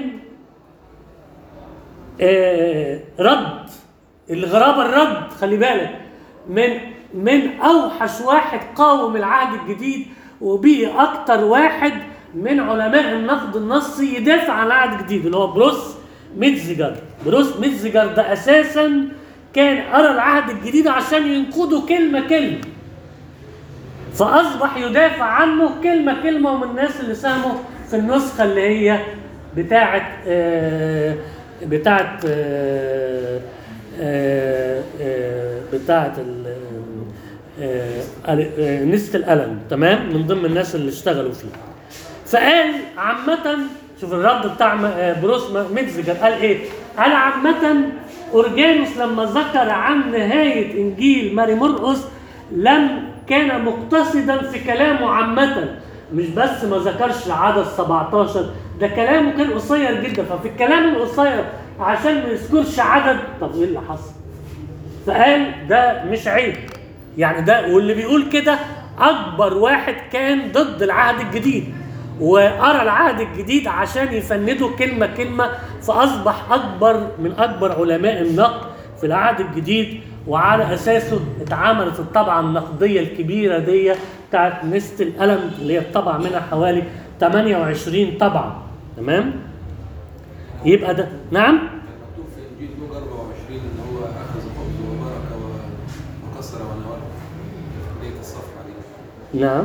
آه رد الغرابه الرد خلي بالك من من اوحش واحد قاوم العهد الجديد وبيه اكتر واحد من علماء النقد النصي يدافع عن العهد الجديد اللي هو بروس ميتزجر بروس ميتزجر ده اساسا كان قرا العهد الجديد عشان ينقده كلمه كلمه فاصبح يدافع عنه كلمه كلمه ومن الناس اللي ساهموا في النسخه اللي هي بتاعه آه بتاعه آه آه آه بتاعه ال- آه آه نسخه القلم تمام من ضمن الناس اللي اشتغلوا فيه فقال عامة شوف الرد بتاع م- آه، بروس م- ميتزجر قال ايه؟ قال عامة أورجانوس لما ذكر عن نهاية إنجيل ماري مرقس لم كان مقتصدا في كلامه عامة مش بس ما ذكرش عدد 17 ده كلامه كان قصير جدا ففي الكلام القصير عشان ما يذكرش عدد طب ايه اللي حصل؟ فقال ده مش عيب يعني ده واللي بيقول كده اكبر واحد كان ضد العهد الجديد وقرا العهد الجديد عشان يفنده كلمه كلمه فاصبح اكبر من اكبر علماء النقد في العهد الجديد وعلى اساسه اتعملت الطبعه النقديه الكبيره دي بتاعت نست القلم اللي هي الطبعه منها حوالي 28 طبعه تمام يبقى ده نعم مكتوب في انجيل لوقا 24 ان هو اخذ خبز وبركه و- وكسر ونوال ليه الصفحه دي نعم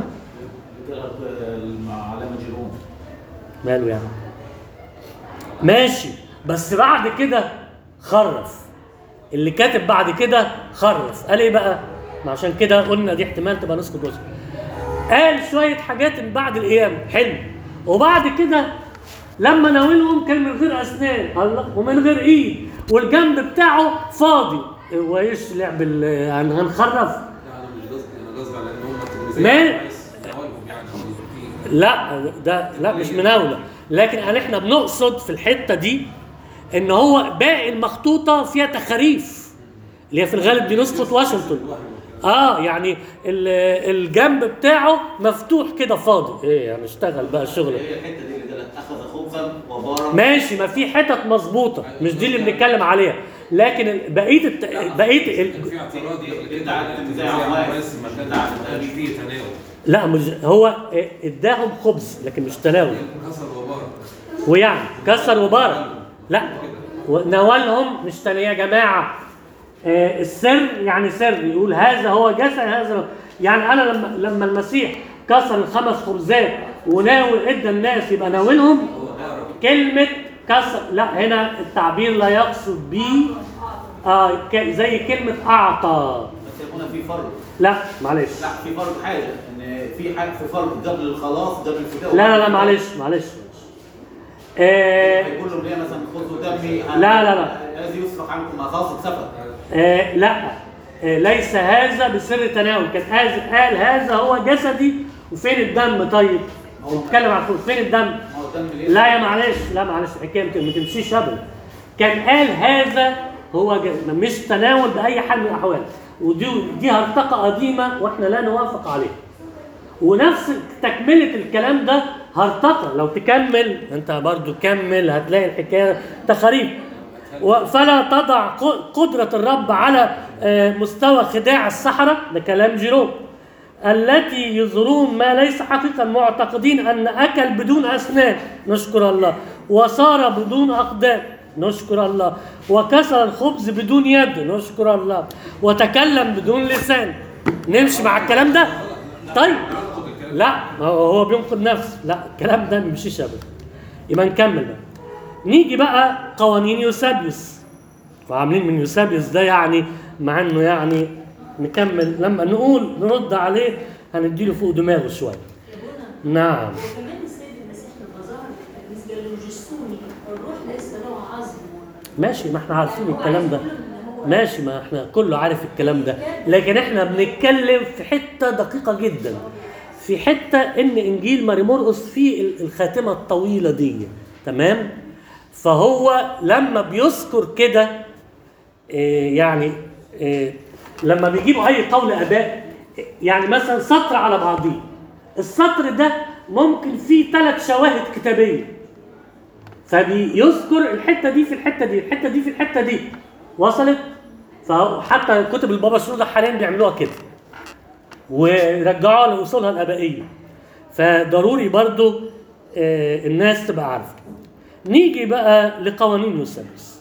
علامة جيروم ماله يعني ماشي بس بعد كده خرف اللي كاتب بعد كده خرف قال ايه بقى ما عشان كده قلنا دي احتمال تبقى نسخه جزء قال شويه حاجات من بعد القيامه حلو وبعد كده لما ناولهم كان من غير اسنان الله ومن غير ايد والجنب بتاعه فاضي هو ايش لعب ال- يعني هنخرف لا انا مش قصدي انا قصدي على ان هم التلميذين ما- عايز نوالهم يعني في- لا ده لا مش مناوله لكن يعني احنا بنقصد في الحته دي ان هو باقي المخطوطه فيها تخاريف اللي هي في الغالب دي نسخه واشنطن اه يعني ال- الجنب بتاعه مفتوح كده فاضي ايه يعني اشتغل بقى الشغل هي الحتة دي اللي قالت أخذ خبزا وبارك ماشي ما في حتت مظبوطه مش دي اللي بنتكلم عليها لكن ال- بقيه الت... بقيه ال... كان في اعتراض قبل دي كده بتاعت على زي التلميذين عمال. بس ما كانش ما كانش فيه تناول لا مش هو اداهم خبز لكن مش تناول كسر وبركه ويعني كسر وبارك لا نوالهم مش تاني يا جماعه آه، السر يعني سر يقول هذا هو جسد هذا هو- يعني انا لما لما المسيح كسر الخمس خبزات وناول ادى الناس يبقى ناولهم كلمه كسر لا هنا التعبير لا يقصد بيه آه ك- زي كلمه اعطى بس هنا في فرق لا معلش لا في فرق حاجة إن في حاجة في فرق قبل الخلاص قبل الفداء لا لا لا معلش معلش آه هيقول لهم ليه مثلا خذوا دمي لا، لا، لا. الذي يسفك عنكم أخاص سفك آه لا آه ليس هذا بسر تناول كان هذا قال هذا هو جسدي وفين الدم طيب هو بيتكلم عن فلوس. فين الدم ما هو الدم ليه؟ لا يا معلش لا معلش الحكايه ما تمشيش ابدا كان قال هذا هو جسد مش تناول باي حال من الاحوال ودي دي هرطقه قديمه واحنا لا نوافق عليها ونفس تكملة الكلام ده هرطقة لو تكمل انت برضو كمل هتلاقي الحكاية تخاريف و- فلا تضع ق- قدرة الرب على آه، مستوى خداع السحرة ده كلام جيروم التي يظهرون ما ليس حقيقا معتقدين ان اكل بدون اسنان نشكر الله وصار بدون اقدام نشكر الله وكسر الخبز بدون يد نشكر الله وتكلم بدون لسان نمشي مع الكلام ده طيب لا ما هو هو بينقد نفسه لا الكلام ده ما بيمشيش ابدا يبقى نكمل بقى نيجي بقى قوانين يوسابيوس وعاملين من يوسابيوس ده يعني مع انه يعني نكمل لما نقول نرد عليه هنديله فوق دماغه شويه نعم وكمان السيد المسيح لما ظهر للتلاميذ قال له جسوني الروح ليس له عظم ماشي ما احنا عارفين الكلام ده ماشي ما احنا كله عارف الكلام ده لكن احنا بنتكلم في حته دقيقه جدا في حته ان انجيل ماري مرقس فيه ال- الخاتمه الطويله دي تمام فهو لما بيذكر كده إيه يعني إيه لما بيجيبوا اي قول اباء يعني مثلا سطر على بعضيه السطر ده ممكن فيه ثلاث شواهد كتابيه فبيذكر الحته دي في الحته دي الحته دي في الحته دي وصلت فحتى كتب البابا شنودة حاليا بيعملوها كده ورجعوها لاصولها الابائيه فضروري برضو آه، الناس تبقى عارفه نيجي بقى لقوانين يوسابيوس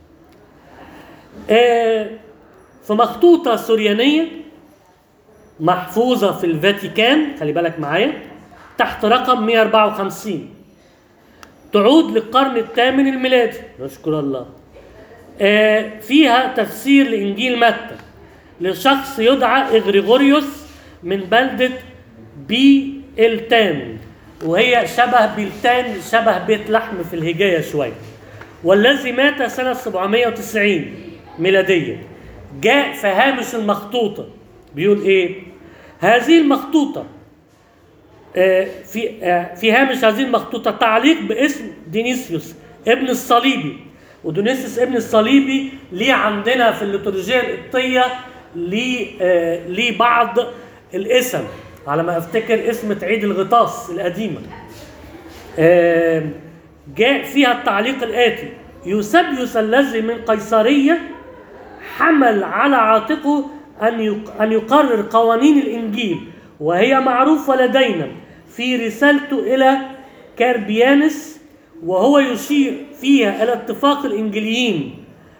آه، في مخطوطه سوريانيه محفوظه في الفاتيكان خلي بالك معايا تحت رقم 154 تعود للقرن الثامن الميلادي نشكر الله آه، فيها تفسير لإنجيل متى لشخص يدعى إغريغوريوس من بلدة بي التان وهي شبه بلتان شبه بيت لحم في الهجاية شوية والذي مات سنة 790 ميلادية جاء في هامش المخطوطة بيقول إيه؟ هذه المخطوطة آه، في آه، في هامش هذه المخطوطة تعليق باسم دينيسيوس ابن الصليبي ودينيسيوس ابن الصليبي ليه عندنا في الليتورجية القبطية ليه آه، ليه بعض الاسم على ما افتكر اسم عيد الغطاس القديمه آه، جاء فيها التعليق الآتي يوسبيوس الذي من قيصرية حمل على عاتقه أن يق- أن يقرر قوانين الإنجيل وهي معروفة لدينا في رسالته إلى كاربيانس وهو يشير فيها إلى اتفاق الإنجيليين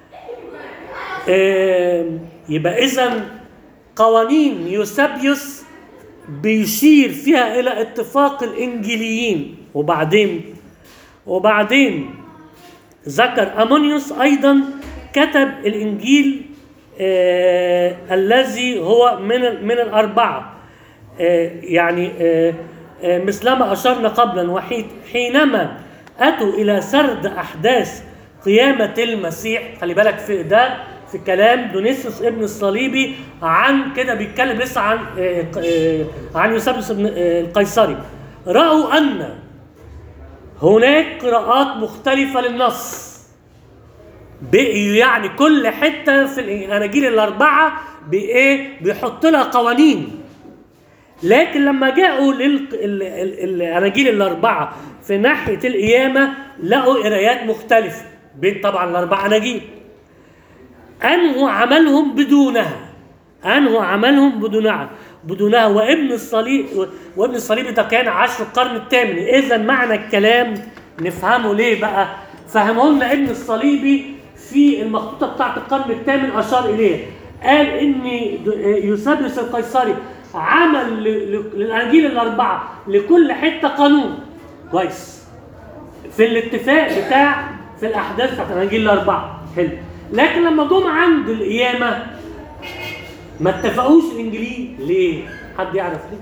آه، يبقى إذا قوانين يوسبيوس بيشير فيها إلى اتفاق الإنجيليين وبعدين وبعدين ذكر أمونيوس أيضا كتب الإنجيل آه الذي هو من من الأربعة آه يعني آه آه مثلما أشرنا قبلا وحيد حينما أتوا إلى سرد أحداث قيامة المسيح خلي بالك في ده في كلام دونيسيوس ابن الصليبي عن كده بيتكلم لسه عن آه آه عن يوسبيوس ابن آه القيصري رأوا أن هناك قراءات مختلفة للنص بقي يعني كل حتة في الأناجيل الأربعة بإيه بيحط لها قوانين لكن لما جاءوا للأناجيل الأربعة في ناحية القيامة لقوا قرايات مختلفة بين طبعا الأربع أناجيل أنهوا عملهم بدونها أنهوا عملهم بدونها بدونها وابن الصليب وابن الصليب ده كان عاش في القرن الثامن إذا معنى الكلام نفهمه ليه بقى فهمه لنا ابن الصليبي في المخطوطة بتاعت القرن الثامن أشار إليه قال إن يوسابيوس القيصري عمل ل- ل- للأناجيل الأربعة لكل حتة قانون كويس في الاتفاق بتاع في الأحداث بتاعت الأناجيل الأربعة حلو لكن لما جم عند القيامة ما اتفقوش الإنجيليين ليه؟ حد يعرف ليه؟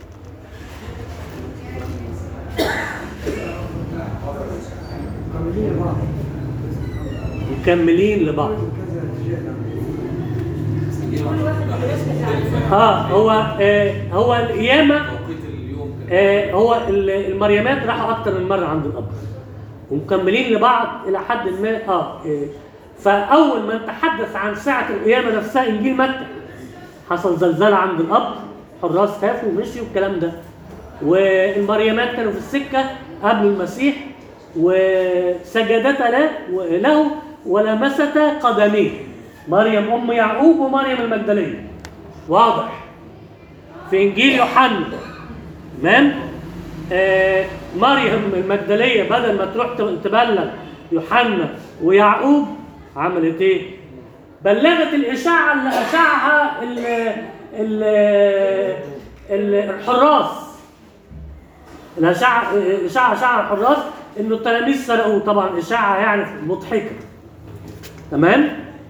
مكملين لبعض كل واحد بيركز على اه هو آه هو القيامة توقيت اليوم كان آه هو ال- المريمات راحوا اكتر من مره عند الاب ومكملين لبعض الى حد ما اه آه، فاول ما نتحدث عن ساعه القيامه نفسها انجيل متى حصل زلزال عند الاب حراس خافوا ومشيوا والكلام ده والمريمات كانوا في السكه قبل المسيح وسجدتا له له ولمستا قدميه مريم ام يعقوب ومريم المجدليه واضح في انجيل يوحنا تمام آه مريم المجدليه بدل ما تروح تبلغ يوحنا ويعقوب عملت ايه؟ بلغت الاشاعه اللي اشاعها ال ال ال الحراس الاشاعه اشاعه اشاعه الحراس انه التلاميذ سرقوه طبعا اشاعه يعني مضحكه تمام؟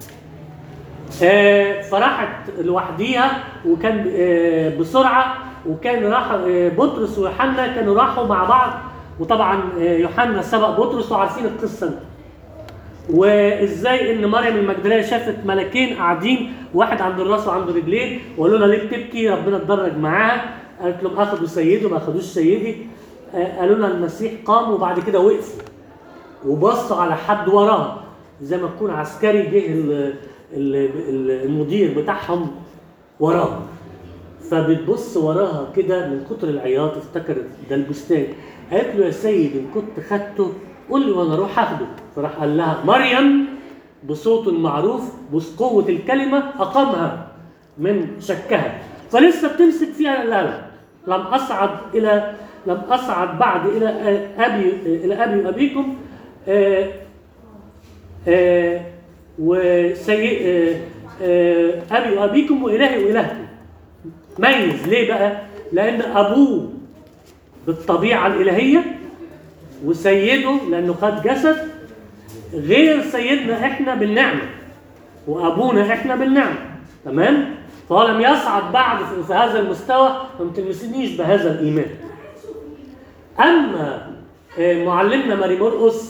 آه، فراحت لوحديها وكان آه، بسرعه وكان راح آه، بطرس ويوحنا كانوا راحوا مع بعض وطبعا آه، يوحنا سبق بطرس وعارفين القصه دي. وازاي ان مريم المجدليه شافت ملكين قاعدين واحد عند الراس وعند رجلين وقالوا لها ليه بتبكي ربنا اتدرج معاها قالت لهم اخذوا سيده ما اخذوش سيدي آه، قالوا لها المسيح قام وبعد كده وقفوا وبصوا على حد وراها زي ما تكون عسكري جه ال- ال- ال- المدير بتاعهم وراها فبتبص وراها كده من كتر العياط افتكرت ده البستان قالت له يا سيد ان كنت خدته قول لي وانا اروح اخده فراح قال لها مريم بصوت معروف بقوة الكلمة أقامها من شكها فلسه بتمسك فيها لا لا لم أصعد إلى لم أصعد بعد إلى أبي إلى أبي وأبيكم آه، آه، وسي آه، آه، أبي وأبيكم وإلهي وإلهكم ميز ليه بقى؟ لأن أبوه بالطبيعة الإلهية وسيده لأنه خد جسد غير سيدنا إحنا بالنعمة وأبونا إحنا بالنعمة تمام؟ فهو لم يصعد بعد في- في هذا المستوى فما تلمسنيش بهذا الإيمان أما آه، معلمنا ماري مرقس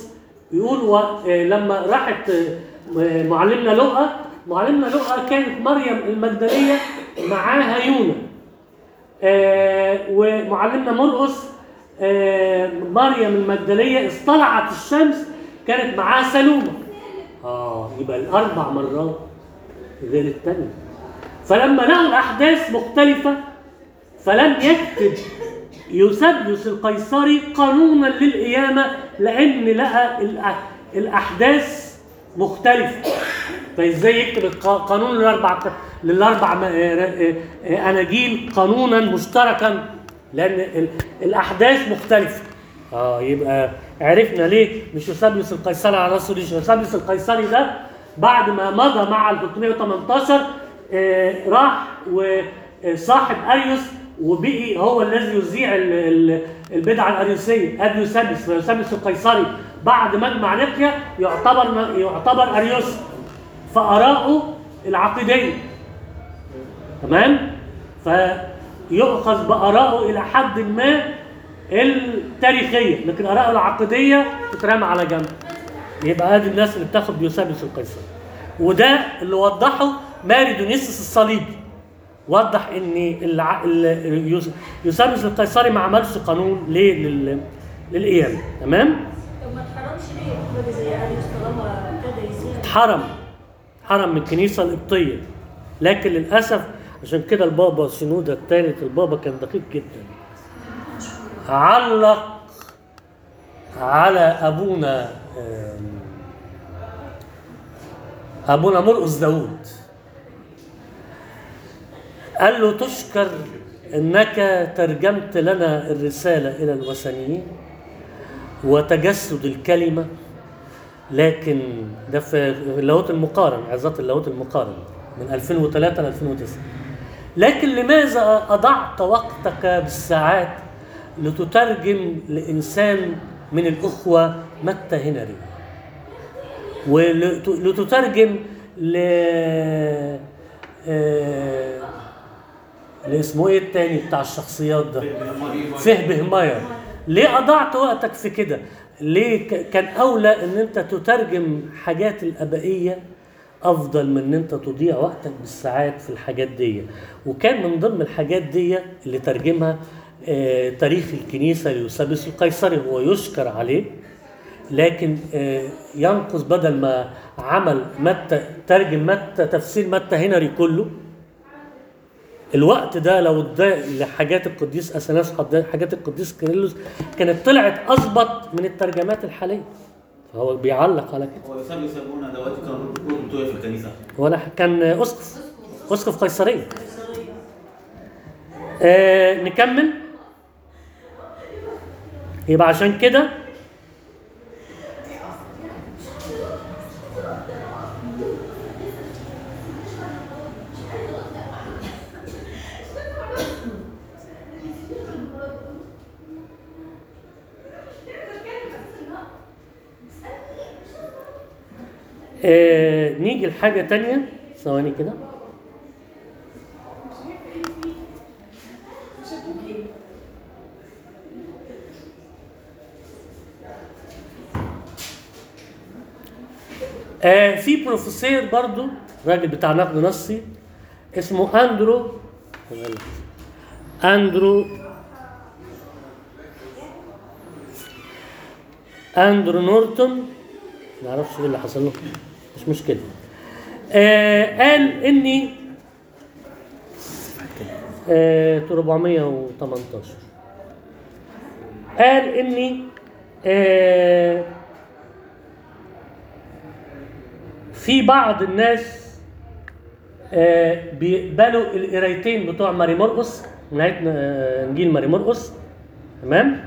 يقول و... آه، لما راحت آه، معلمنا لقى معلمنا لقى كانت مريم المجدليه معاها يونا آه، ومعلمنا مرقس آه، مريم المجدليه اصطلعت الشمس كانت معاها سلومه اه يبقى الاربع مرات غير الثانيه فلما لقوا الاحداث مختلفه فلم يكتب يوسبيوس القيصري قانونا للقيامه لان لقى الأ- الاحداث مختلفه فازاي يكتب الق- قانون للاربع للاربع م- آه، آه، اناجيل قانونا مشتركا لان ال- الاحداث مختلفه اه يبقى عرفنا ليه مش يوسبيوس القيصري على راسه ليش يوسبيوس القيصري ده بعد ما مضى مع ال 318 آه، راح وصاحب اريوس وبقي هو الذي يذيع ال- ال- البدعه الاريوسيه ابي يوسبيوس فيوسبيوس القيصري بعد مجمع نقيا يعتبر يعتبر اريوس فاراءه العقيديه تمام فيؤخذ بارائه الى حد ما التاريخيه لكن اراءه العقيديه تترمى على جنب يبقى هذه الناس اللي بتاخد بيوسابيوس القيصري وده اللي وضحه ماري دونيسيس الصليبي وضح ان الع... ال... يوس- يوسابيوس القيصري ما عملش قانون ليه لل... للقيامه تمام طب ما اتحرمش ليه راجل زي اريوس طالما ابتدى يزيد اتحرم اتحرم من الكنيسه القبطيه لكن للاسف عشان كده البابا شنوده الثالث البابا كان دقيق جدا علق على ابونا آم، ابونا مرقس داوود قال له تشكر انك ترجمت لنا الرساله الى الوثنيين وتجسد الكلمه لكن ده في اللاهوت المقارن عظات اللاهوت المقارن من 2003 ل 2009 لكن لماذا أضعت وقتك بالساعات لتترجم لإنسان من الأخوة متى هنري ولتترجم ل آه، لاسمه ايه التاني بتاع الشخصيات ده فهبه ماير ليه اضعت وقتك في كده ليه ك- كان اولى ان انت تترجم حاجات الابائيه افضل من ان انت تضيع وقتك بالساعات في الحاجات دي وكان من ضمن الحاجات دي اللي ترجمها آه، تاريخ الكنيسه ليوسابيوس القيصري هو يشكر عليه لكن آه، ينقص بدل ما عمل متى ترجم متى تفسير متى هنري كله الوقت ده لو اداه لحاجات القديس اثناس حاجات القديس كيرلس كانت طلعت اظبط من الترجمات الحاليه فهو بيعلق على كده هو يسمي يسمونا دلوقتي كانوا بتوع في الكنيسه هو أنا كان اسقف اسقف قيصريه آه نكمل يبقى عشان كده آه نيجي لحاجة تانية ثواني كده آه في بروفيسور برضو راجل بتاع نقد نصي اسمه اندرو اندرو اندرو نورتون ما اعرفش ايه اللي حصل له مش مشكله آه قال اني آه 418 قال اني آه في بعض الناس آه بيقبلوا القرايتين بتوع ماري مرقس نهايه آه انجيل ماري مرقس تمام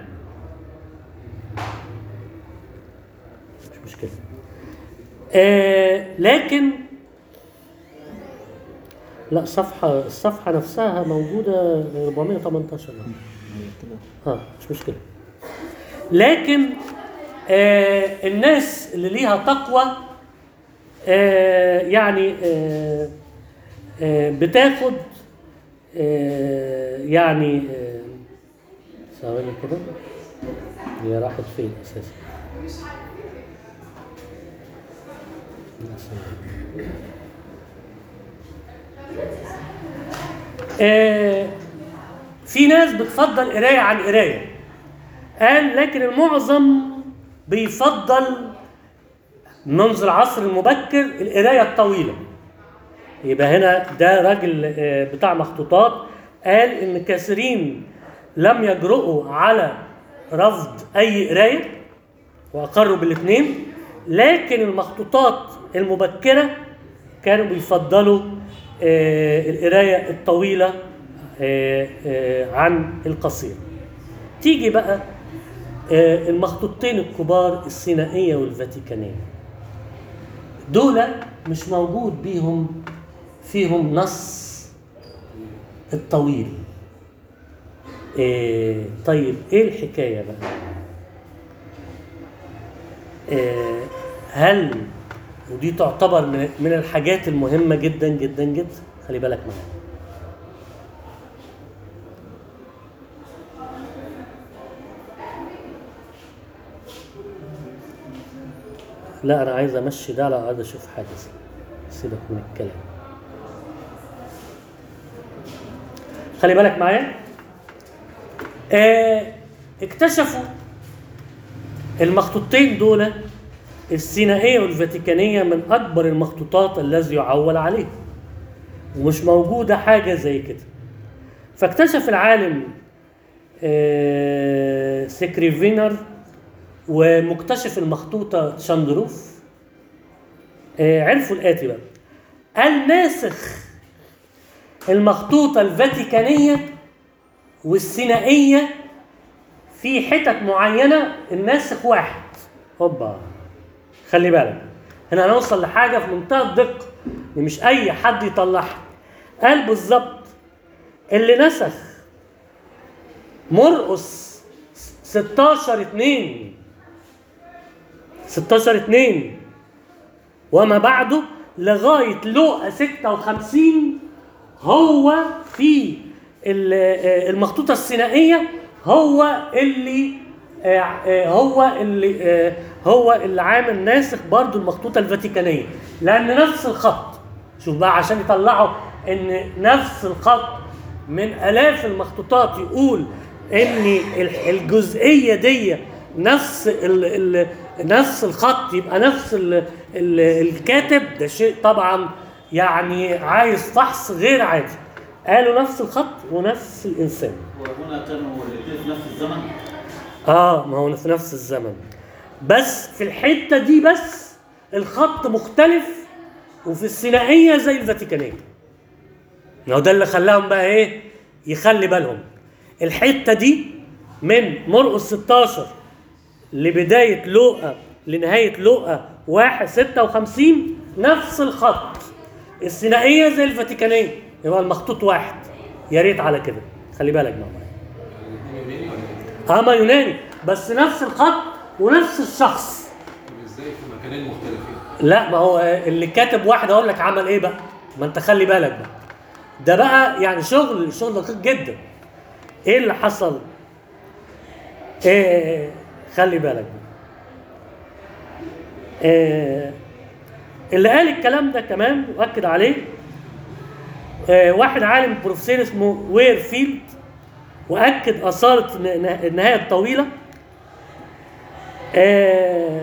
مش مشكله آه لكن لا صفحة الصفحة نفسها موجودة 418 اه مش مشكلة لكن آه الناس اللي ليها تقوى آه يعني آه آه بتاخد آه يعني آه ثواني كده هي راحت فين اساسا آه، في ناس بتفضل قرايه عن قرايه قال لكن المعظم بيفضل منذ العصر المبكر القرايه الطويله يبقى هنا ده راجل آه، بتاع مخطوطات قال ان كثيرين لم يجرؤوا على رفض اي قرايه واقروا بالاثنين لكن المخطوطات المبكره كانوا بيفضلوا آه، القرايه الطويله آه، آه، عن القصيره تيجي بقى آه، المخطوطتين الكبار السينائيه والفاتيكانيه دول مش موجود بيهم فيهم نص الطويل إيه طيب ايه الحكايه بقى إيه هل ودي تعتبر من من الحاجات المهمه جدا جدا جدا خلي بالك معايا لا انا عايز امشي ده لا عايز اشوف حاجه سيبك من الكلام خلي بالك معايا آه اكتشفوا المخطوطتين دول السينائية والفاتيكانية من أكبر المخطوطات الذي يعول عليه ومش موجودة حاجة زي كده فاكتشف العالم آه سكريفينر ومكتشف المخطوطة شاندروف آه عرفوا الآتي بقى قال ناسخ المخطوطة الفاتيكانية والسينائية في حتت معينة الناسخ واحد هوبا خلي بالك هنا هنوصل لحاجة في منتهى الدقة مش أي حد يطلعها قال بالظبط اللي نسخ مرقس 16 2 16 2 وما بعده لغاية لقى 56 هو في ال- آه، المخطوطة السينائية هو اللي آه، آه، هو اللي آه، هو اللي عامل ناسخ برضو المخطوطة الفاتيكانية لأن نفس الخط شوف بقى عشان يطلعوا إن نفس الخط من آلاف المخطوطات يقول إن ال- الجزئية دي نفس ال ال نفس الخط يبقى نفس ال ال الكاتب ده شيء طبعا يعني عايز فحص غير عادي قالوا نفس الخط ونفس الانسان وهنا كانوا الاثنين في نفس الزمن اه ما هو في نفس الزمن بس في الحته دي بس الخط مختلف وفي السينائيه زي الفاتيكانيه ما هو ده اللي خلاهم بقى ايه يخلي بالهم الحته دي من مرقس 16 لبدايه لوقا لنهايه لوقا 1 56 نفس الخط السينائيه زي الفاتيكانيه يبقى المخطوط واحد يا ريت على كده خلي بالك بقى معايا الاثنين يوناني ولا ايه؟ اما يوناني بس نفس الخط ونفس الشخص طب ازاي في مكانين مختلفين؟ لا ما هو اللي كاتب واحد اقول لك عمل ايه بقى ما انت خلي بالك بقى ده بقى يعني شغل شغل دقيق جدا ايه اللي حصل إيه خلي بالك بقى. إيه اللي قال الكلام ده كمان واكد عليه إيه واحد عالم بروفيسور اسمه ويرفيلد واكد اثاره ن- ن- النهايه الطويله آه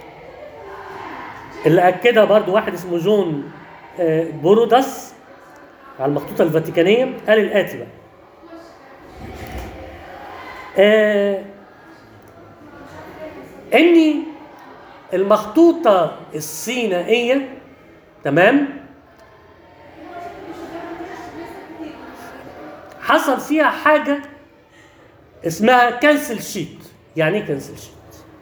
اللي اكدها برضو واحد اسمه جون آه بوروداس على المخطوطه الفاتيكانيه قال الاتي بقى آه اني المخطوطه السينائيه تمام حصل فيها حاجه اسمها كانسل شيت يعني ايه كانسل شيت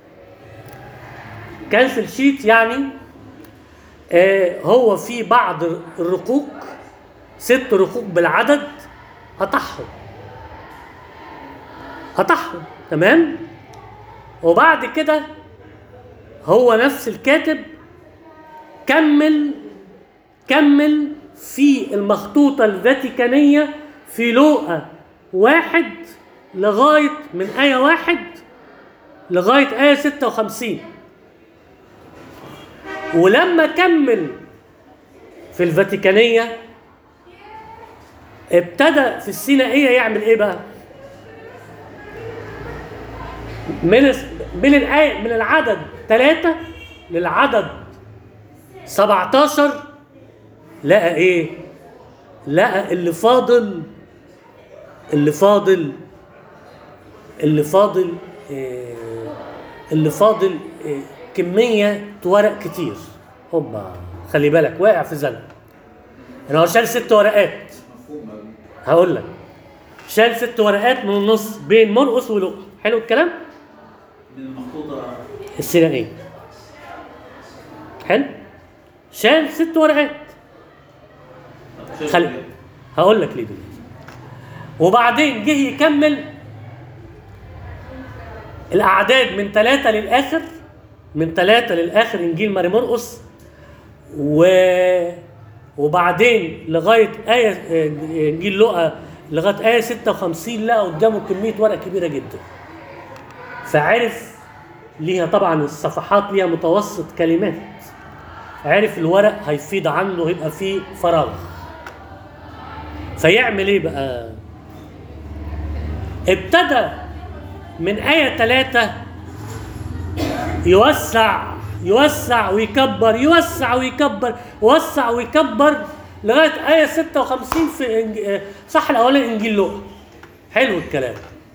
كانسل شيت يعني آه هو في بعض الرقوق ست رقوق بالعدد قطعهم قطعهم تمام وبعد كده هو نفس الكاتب كمل كمل في المخطوطة الفاتيكانية في لوقا واحد لغاية من آية واحد لغاية آية 56 ولما كمل في الفاتيكانية ابتدى في السينائية يعمل ايه بقى؟ من الس- من الآية من العدد ثلاثة للعدد 17 لقى ايه؟ لقى اللي فاضل اللي فاضل اللي فاضل آه، اللي فاضل آه، كمية ورق كتير هوبا خلي بالك واقع في زنقة انا هو شال ست ورقات هقول لك شال ست ورقات من النص بين مرقص ولقى حلو الكلام من المخطوطة السينائية حلو شال ست ورقات خلي هقول لك ليه دلوقتي وبعدين جه يكمل الاعداد من ثلاثة للاخر من ثلاثة للاخر انجيل ماري مرقس و وبعدين لغايه ايه انجيل لقا لغايه ايه 56 لقى قدامه كميه ورق كبيره جدا فعرف ليها طبعا الصفحات ليها متوسط كلمات عرف الورق هيفيض عنه هيبقى فيه فراغ فيعمل ايه بقى ابتدى من آية ثلاثة يوسع يوسع ويكبر يوسع ويكبر يوسع ويكبر لغاية آية 56 في إنج- صح الأولاني إنجيل لوقا حلو الكلام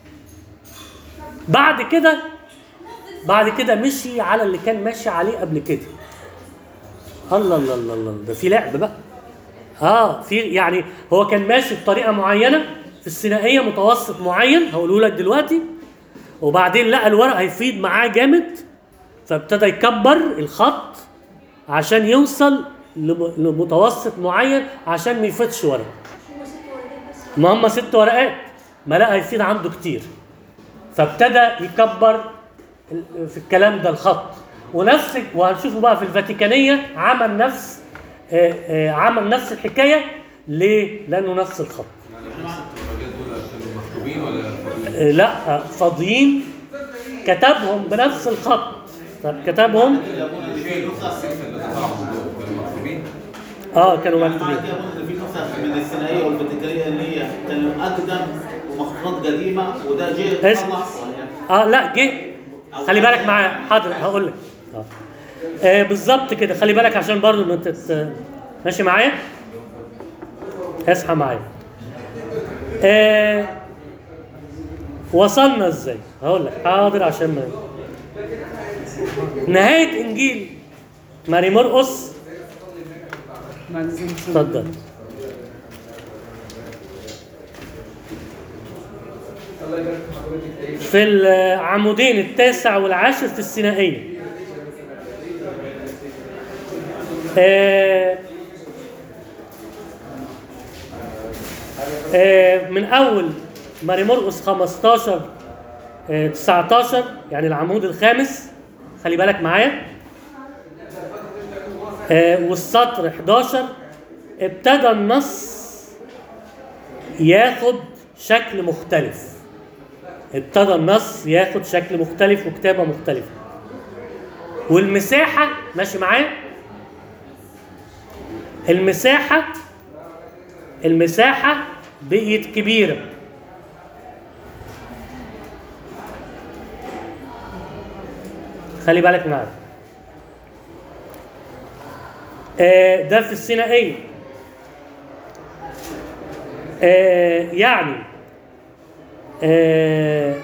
بعد كده بعد كده مشي على اللي كان ماشي عليه قبل كده الله الله الله الله ده في لعب بقى اه في يعني هو كان ماشي بطريقه معينه في الثنائيه متوسط معين هقوله لك دلوقتي وبعدين لقى الورق هيفيض معاه جامد فابتدى يكبر الخط عشان يوصل لم- لمتوسط معين عشان ما يفيضش ورق هو ست ورقات بس ما هم ست ورقات ما لقى هيفيض عنده كتير فابتدى يكبر ال- في الكلام ده الخط ونفس وهنشوفه بقى في الفاتيكانية عمل نفس آه، آه، عمل نفس الحكاية ليه؟ لأنه نفس الخط يعني الست ورقات دول كانوا مكتوبين ولا فاضيين؟ آه، لا آه، فاضيين كتبهم بنفس الخط طب كتبهم في نسخة اللي قطعهم دول كانوا مكتوبين اه كانوا يعني مكتوبين معنى كده أظن في نسخ من الثنائية والفاتيكانية اللي هي كانوا أقدم ومخطوطات قديمة وده جه اسم. طلع اه لا جه خلي بالك معايا حاضر هقول لك آه. آه بالظبط كده خلي بالك عشان برضو ما تت... ماشي معايا اصحى معايا آه وصلنا ازاي هقول لك حاضر عشان ما نهاية انجيل ماري مرقس اتفضل في العمودين التاسع والعاشر في الثنائية آه، آه، من أول ماري مرقس 15 آه، 19 يعني العمود الخامس خلي بالك معايا آه، والسطر 11 ابتدى النص ياخد شكل مختلف ابتدى النص ياخد شكل مختلف وكتابة مختلفة والمساحة ماشي معايا المساحة المساحة بقيت كبيرة خلي بالك معايا آه، ده في الثنائية آه، يعني آه،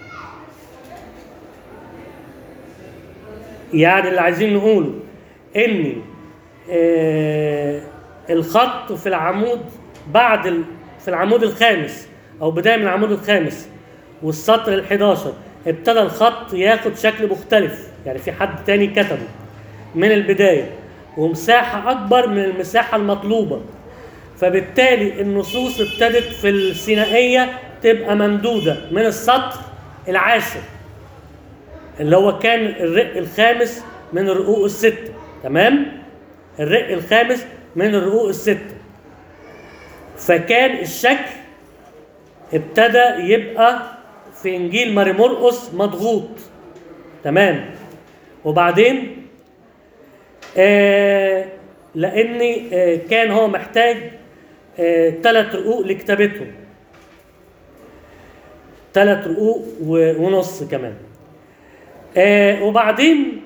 يعني اللي عايزين نقوله ان آه، الخط في العمود بعد ال... في العمود الخامس او بدايه من العمود الخامس والسطر ال11 ابتدى الخط ياخد شكل مختلف يعني في حد تاني كتبه من البدايه ومساحه اكبر من المساحه المطلوبه فبالتالي النصوص ابتدت في الثنائيه تبقى ممدوده من السطر العاشر اللي هو كان الرق الخامس من الرقوق الستة تمام الرق الخامس من الرقوق الستة فكان الشكل ابتدى يبقى في انجيل ماري مرقس مضغوط تمام وبعدين آه لان آه كان هو محتاج ثلاث رقوق لكتابتهم ثلاث رقوق و- ونص كمان آه وبعدين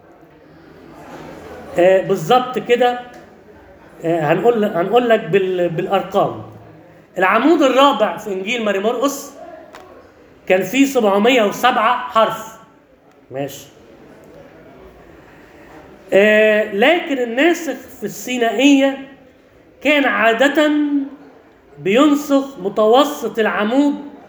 آه بالظبط كده آه هنقول هنقول لك بال بالارقام العمود الرابع في انجيل ماري مرقس كان فيه 707 حرف ماشي آه لكن الناسخ في السينائية كان عادة بينسخ متوسط العمود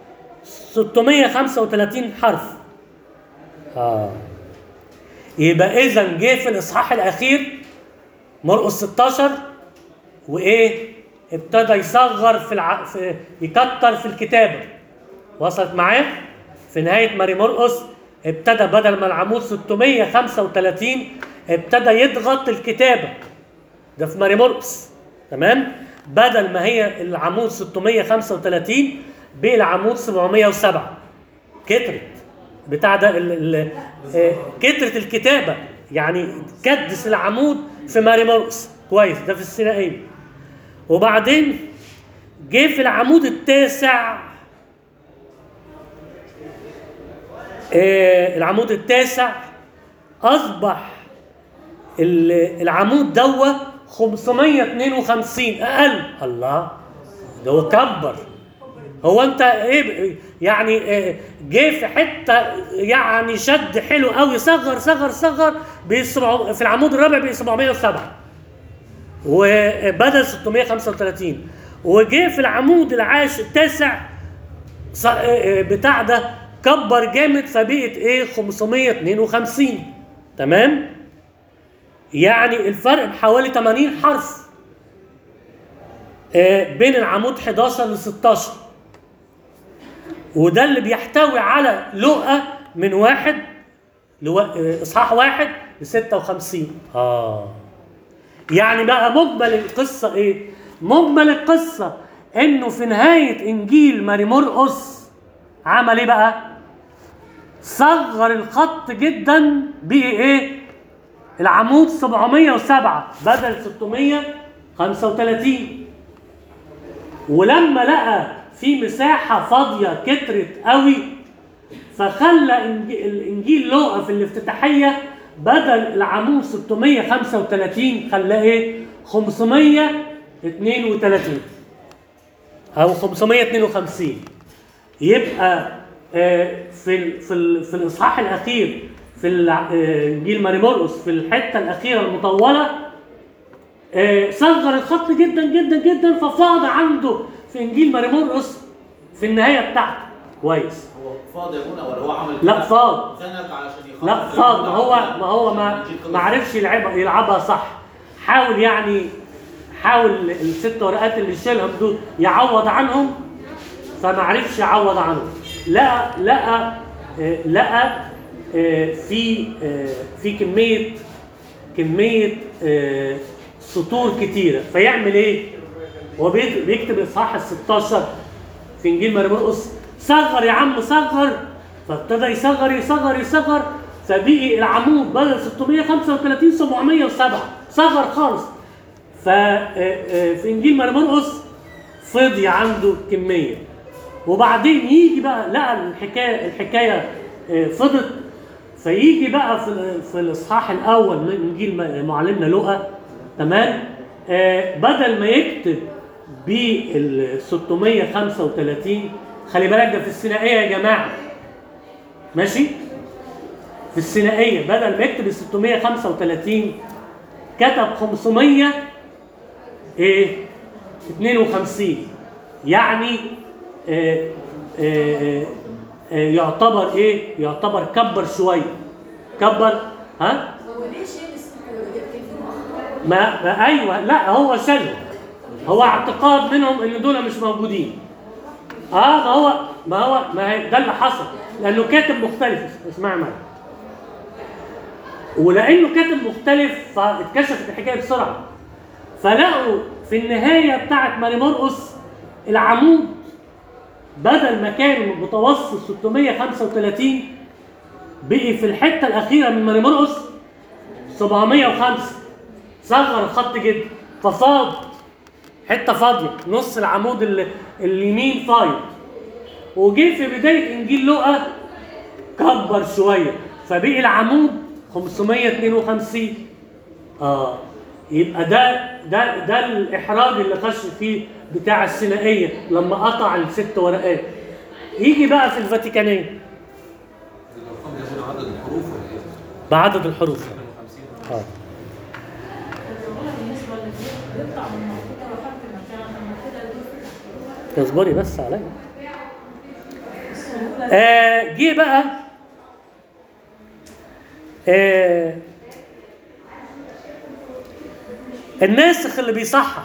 635 حرف اه يبقى اذا جه في الاصحاح الاخير مرقس 16 وايه ابتدى يصغر في, الع... في يكتر في الكتابه وصلت معاه في نهايه ماري مرقس ابتدى بدل ما العمود 635 ابتدى يضغط الكتابه ده في ماري مرقس تمام بدل ما هي العمود 635 بقى العمود 707 كترت بتاع ده ال ال آه، كترت الكتابه يعني كدس العمود في ماري مرقس كويس ده في السينائيه وبعدين جه في العمود التاسع آه، العمود التاسع اصبح ال- العمود دوا 552 اقل الله ده هو كبر هو انت ايه ب- يعني إيه جه في حته يعني شد حلو قوي صغر صغر صغر بسبع- في العمود الرابع ب 707 وبدل 635 وجه في العمود العاشر التاسع ص- إيه بتاع ده كبر جامد فبقت ايه 552 تمام يعني الفرق بحوالي 80 حرف آه، بين العمود 11 ل 16 وده اللي بيحتوي على لقى من واحد لو... آه، اصحاح واحد ل 56 اه يعني بقى مجمل القصه ايه؟ مجمل القصه انه في نهايه انجيل ماري مرقس عمل ايه بقى؟ صغر الخط جدا بقي ايه؟ العمود 707 بدل 635 ولما لقى في مساحة فاضية كترت قوي فخلى إنج- الانجيل لوقا في الافتتاحية بدل العمود 635 خلاه ايه 532 او 552 يبقى آه، في ال- في ال- في الاصحاح الاخير في الع- آه، انجيل ماري مرقس في الحته الاخيره المطوله آه، صغر الخط جدا جدا جدا ففاض عنده في انجيل ماري مرقس في النهايه بتاعته كويس هو فاضي يا منى ولا هو عمل لا كده؟ فاض زنق علشان يخلص لا فاض ما هو ما هو ما ما عرفش يلعبها يلعبها صح حاول يعني حاول الست ورقات اللي شيلهم دول يعوض عنهم فما عرفش يعوض عنهم لقى لقى آه، لقى آه، في آه، في كميه كميه آه، سطور كتيره فيعمل ايه؟ هو بيت- بيكتب اصحاح ال 16 في انجيل ماري مرقس صغر يا عم صغر فابتدى يصغر يصغر يصغر فبقي العمود بدل 635 707 صغر خالص ففي انجيل ماري مرقس فضي عنده كميه وبعدين يجي بقى لقى الحكايه الحكايه آه، فضت فيجي بقى في في الاصحاح الاول من انجيل م- معلمنا لوقا تمام آه، بدل ما يكتب بال 635 خلي بالك ده في الثنائيه يا جماعه ماشي في الثنائيه بدل ما يكتب ال 635 كتب 500 ايه 52 يعني آه آه آه يعتبر ايه يعتبر كبر شويه كبر ها هو ليه شيل السكر كان في مؤخرا؟ ما, ما ايوه لا هو شالهم هو اعتقاد منهم ان دول مش موجودين اه ما هو ما هو ما هي ده اللي حصل لانه كاتب مختلف اسمع معي ولانه كاتب مختلف فاتكشفت الحكايه بسرعه فلقوا في النهايه بتاعت ماري مرقس العمود بدل ما كان متوسط 635 بقي في الحته الاخيره من ماري مرقس 705 صغر الخط جدا ففاض حته فاضيه نص العمود اللي اليمين فايض وجه في بدايه انجيل لوقا كبر شويه فبقي العمود 552 اه يبقى ده ده ده الاحراج اللي خش فيه بتاع الثنائيه لما قطع الست ورقات يجي بقى في الفاتيكانيه الارقام دي هنا عدد الحروف ولا ايه؟ بعدد الحروف 52 اه الرجولة بالنسبة اللي بيقطع من المنطقة وحط مكانها لما كده يدور اصبري بس عليا السهولة آه جه بقى آه الناسخ اللي بيصحح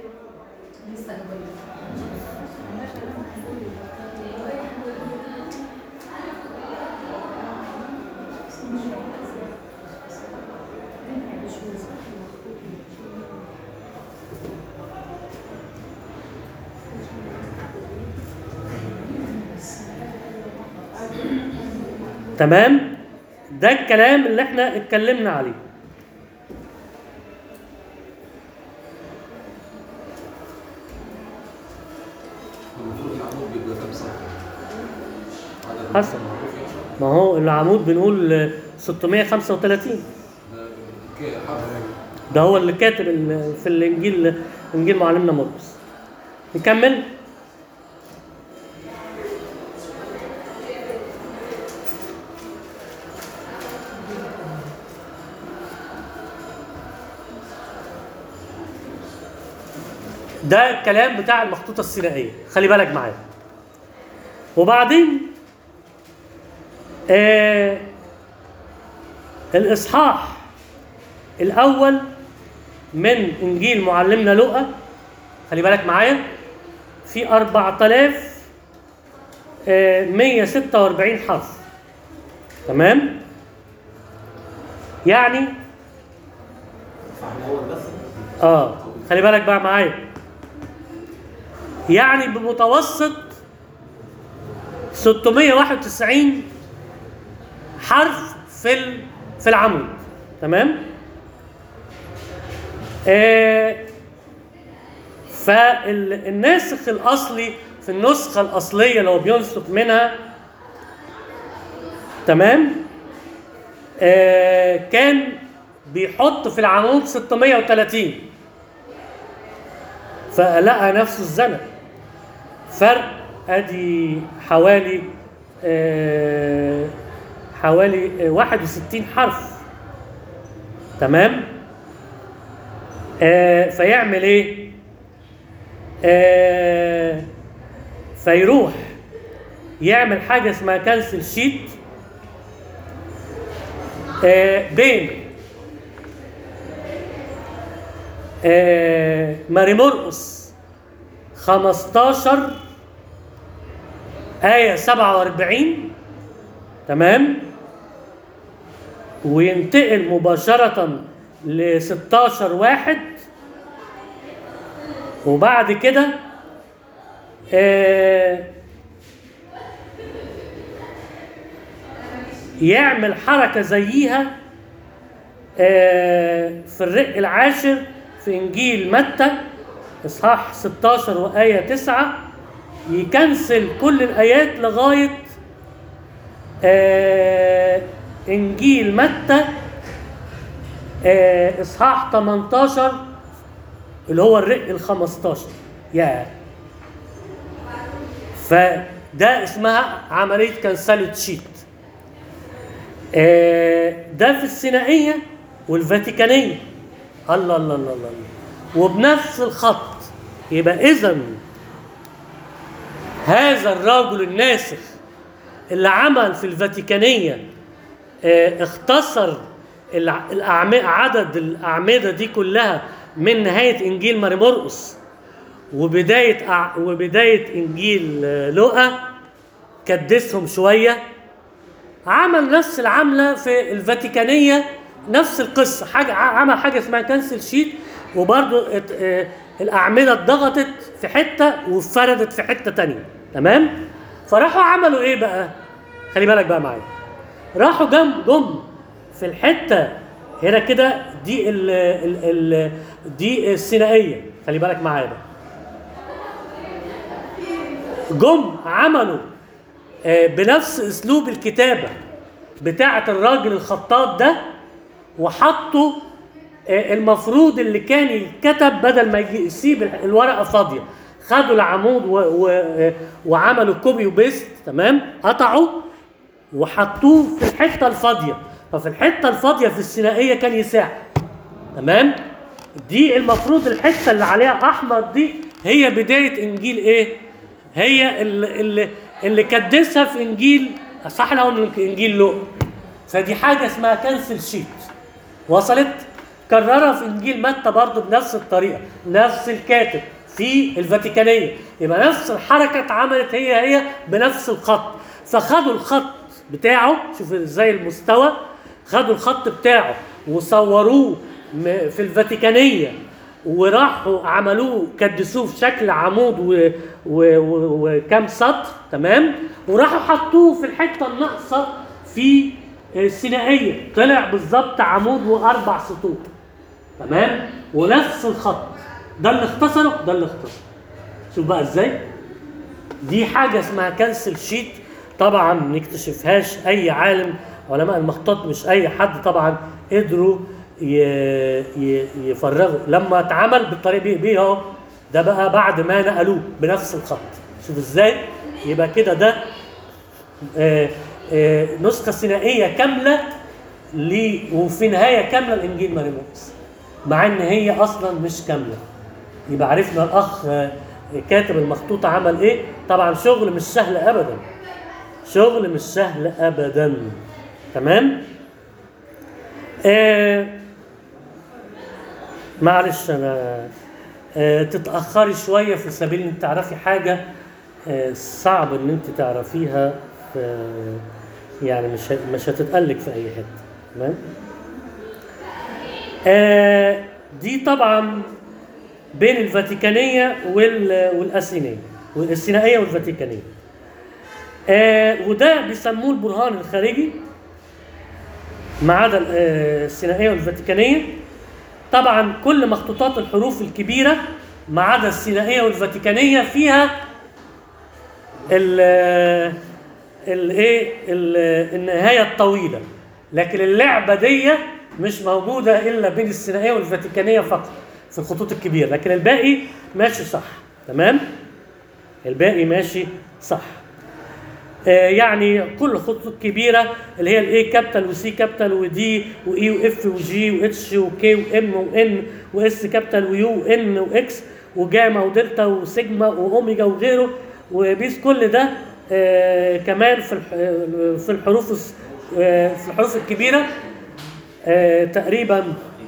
تمام ده الكلام اللي احنا اتكلمنا عليه المفروض العمود بيبقى كام سطر؟ عدد حسب. الحروف يعني. ما هو العمود بنقول آه، 635 ده كي- حرف ده هو اللي كاتب ال- في الانجيل انجيل معلمنا مرقس نكمل ده الكلام بتاع المخطوطة الثنائية خلي بالك معايا وبعدين آه الإصحاح الأول من إنجيل معلمنا لوقا خلي بالك معايا في 4146 حرف تمام يعني الاول بس اه خلي بالك بقى معايا يعني بمتوسط 691 حرف في ال- في العمود تمام آه فالناسخ الاصلي في النسخه الاصليه اللي هو بينسخ منها تمام آه كان بيحط في العمود 630 فلقى نفسه الزمن فرق ادي حوالي آه حوالي آه 61 حرف تمام آه فيعمل ايه آه فيروح يعمل حاجه اسمها كانسل شيت آه بين آه ماري مرقس 15 آية 47 تمام وينتقل مباشرة ل 16 واحد وبعد كده آه يعمل حركة زيها آه في الرق العاشر في إنجيل متى إصحاح 16 وآية 9 يكنسل كل الآيات لغاية آه إنجيل متى آه إصحاح 18 اللي هو الرق ال 15 يا فده اسمها عملية كنسلة شيت آه ده في الثنائية والفاتيكانية الله الله الله الله الله. وبنفس الخط يبقى إذا هذا الرجل الناسخ اللي عمل في الفاتيكانية آه، اختصر الع- الأعم- عدد الأعمدة دي كلها من نهاية إنجيل ماري مرقس وبداية أع- وبداية إنجيل آه، لوقا كدسهم شوية عمل نفس العملة في الفاتيكانية نفس القصة حاجة ع- عمل حاجة اسمها كانسل شيت وبرضو ات- آه، الأعمدة اتضغطت في حتة وفردت في حتة تانية تمام فراحوا عملوا ايه بقى خلي بالك بقى معايا راحوا جم جم في الحتة هنا كده دي ال ال ال دي الثنائيه خلي بالك معايا بقى جم عملوا آه، بنفس اسلوب الكتابه بتاعه الراجل الخطاط ده وحطوا آه، المفروض اللي كان يتكتب بدل ما يجي يسيب الورقه فاضيه خدوا العمود و و آه، وعملوا كوبي وبيست تمام قطعوا وحطوه في الحته الفاضيه ففي الحته الفاضيه في الثنائيه كان يساعد تمام دي المفروض الحته اللي عليها احمر دي هي بدايه انجيل ايه هي اللي اللي, اللي كدسها في انجيل صح لو انجيل لوقا فدي حاجه اسمها كانسل شيت وصلت كررها في انجيل متى برضه بنفس الطريقه نفس الكاتب في الفاتيكانيه يبقى نفس الحركه اتعملت هي هي بنفس الخط فخدوا الخط بتاعه شوف ازاي المستوى خدوا الخط بتاعه وصوروه م- في الفاتيكانيه وراحوا عملوه كدسوه في شكل عمود و- و- و- وكام سطر تمام وراحوا حطوه في الحته الناقصه في الثنائيه طلع بالظبط عمود واربع سطور تمام ونفس الخط ده اللي اختصره ده اللي اختصره شوف بقى ازاي دي حاجه اسمها كنسل شيت طبعا ما نكتشفهاش اي عالم علماء المخطوط مش اي حد طبعا قدروا ي- ي- يفرغوا لما اتعمل بالطريقه دي دي اهو ده بقى بعد ما نقلوه بنفس الخط شوف ازاي يبقى كده ده آه، آه، نسخه ثنائيه كامله ل وفي نهايه كامله لانجيل مريموس مع ان هي اصلا مش كامله يبقى عرفنا الاخ آه، كاتب المخطوطه عمل ايه طبعا شغل مش سهل ابدا شغل مش سهل ابدا تمام آه معلش انا آه تتاخري شويه في سبيل ان تعرفي حاجه آه صعب ان انت تعرفيها في يعني مش ه- مش هتتقلك في اي حته تمام آه دي طبعا بين الفاتيكانيه وال- والاثينيه والثنائيه والفاتيكانيه آه وده بيسموه البرهان الخارجي ما عدا ال- آه، الثنائيه والفاتيكانيه طبعا كل مخطوطات الحروف الكبيره ما عدا الثنائيه والفاتيكانيه فيها ال الايه النهايه الطويله لكن اللعبه دي مش موجوده الا بين الثنائيه والفاتيكانيه فقط في الخطوط الكبيره لكن الباقي ماشي صح تمام الباقي ماشي صح آه، يعني كل خطوط كبيره اللي هي الاي كابيتال وسي كابيتال ودي واي واف وجي واتش وكي وام وان واس كابيتال ويو وان واكس وجاما ودلتا وسيجما واوميجا وغيره وبيس كل ده آه كمان في الح- آه، في الحروف الس- آه في الحروف الكبيره آه تقريبا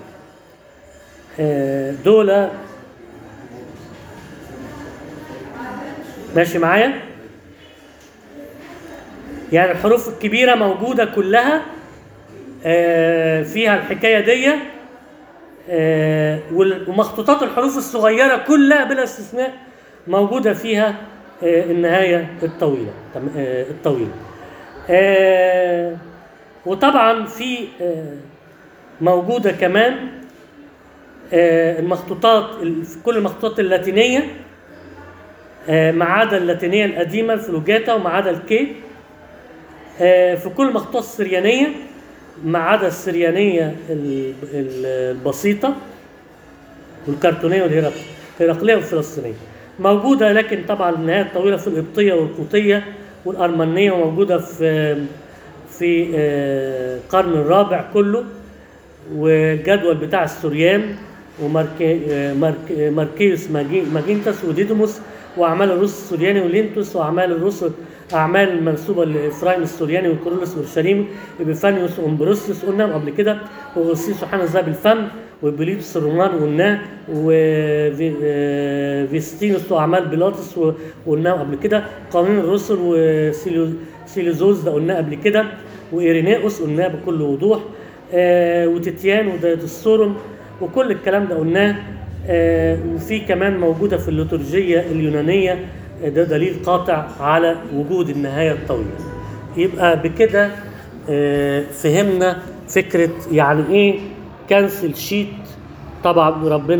آه دول ماشي معايا؟ يعني الحروف الكبيرة موجودة كلها آه، فيها الحكاية دي آه، وال- ومخطوطات الحروف الصغيرة كلها بلا استثناء موجودة فيها آه، النهاية الطويلة تم- آه، الطويلة آه، وطبعا في آه، موجودة كمان آه، المخطوطات ال- في كل المخطوطات اللاتينية آه، ما عدا اللاتينية القديمة الفلوجاتا وما عدا الكي آه، في كل المخطوطات السريانية ما عدا السريانية ال- ال- البسيطة والكرتونية والهرقلية والفلسطينية موجودة لكن طبعا النهاية الطويلة في القبطية والقوطية والأرمنية وموجودة في في آه، القرن الرابع كله والجدول بتاع السوريان وماركي آه، مارك- آه، ماركيوس ماجي- ماجينتس وديدموس واعمال الروس السورياني ولينتوس واعمال الروس اعمال المنسوبه لافرايم السورياني وكورولوس اورشليم ابيفانيوس وامبروسيوس قلناهم قبل كده وغسيس يوحنا ذهب الفم وبليتوس الرومان قلناه وفيستينوس واعمال بيلاطس و- وقلناه قبل كده قانون الرسل وسيليزوز ده قلناه قبل كده وايرينيوس قلناه بكل وضوح آه، وتيتيان ودايتوسورون وكل الكلام ده قلناه آه، وفي كمان موجوده في الليتورجيه اليونانيه آه، ده دليل قاطع على وجود النهايه الطويله يبقى بكده آه، فهمنا فكره يعني ايه كنسل شيت طبعا ربنا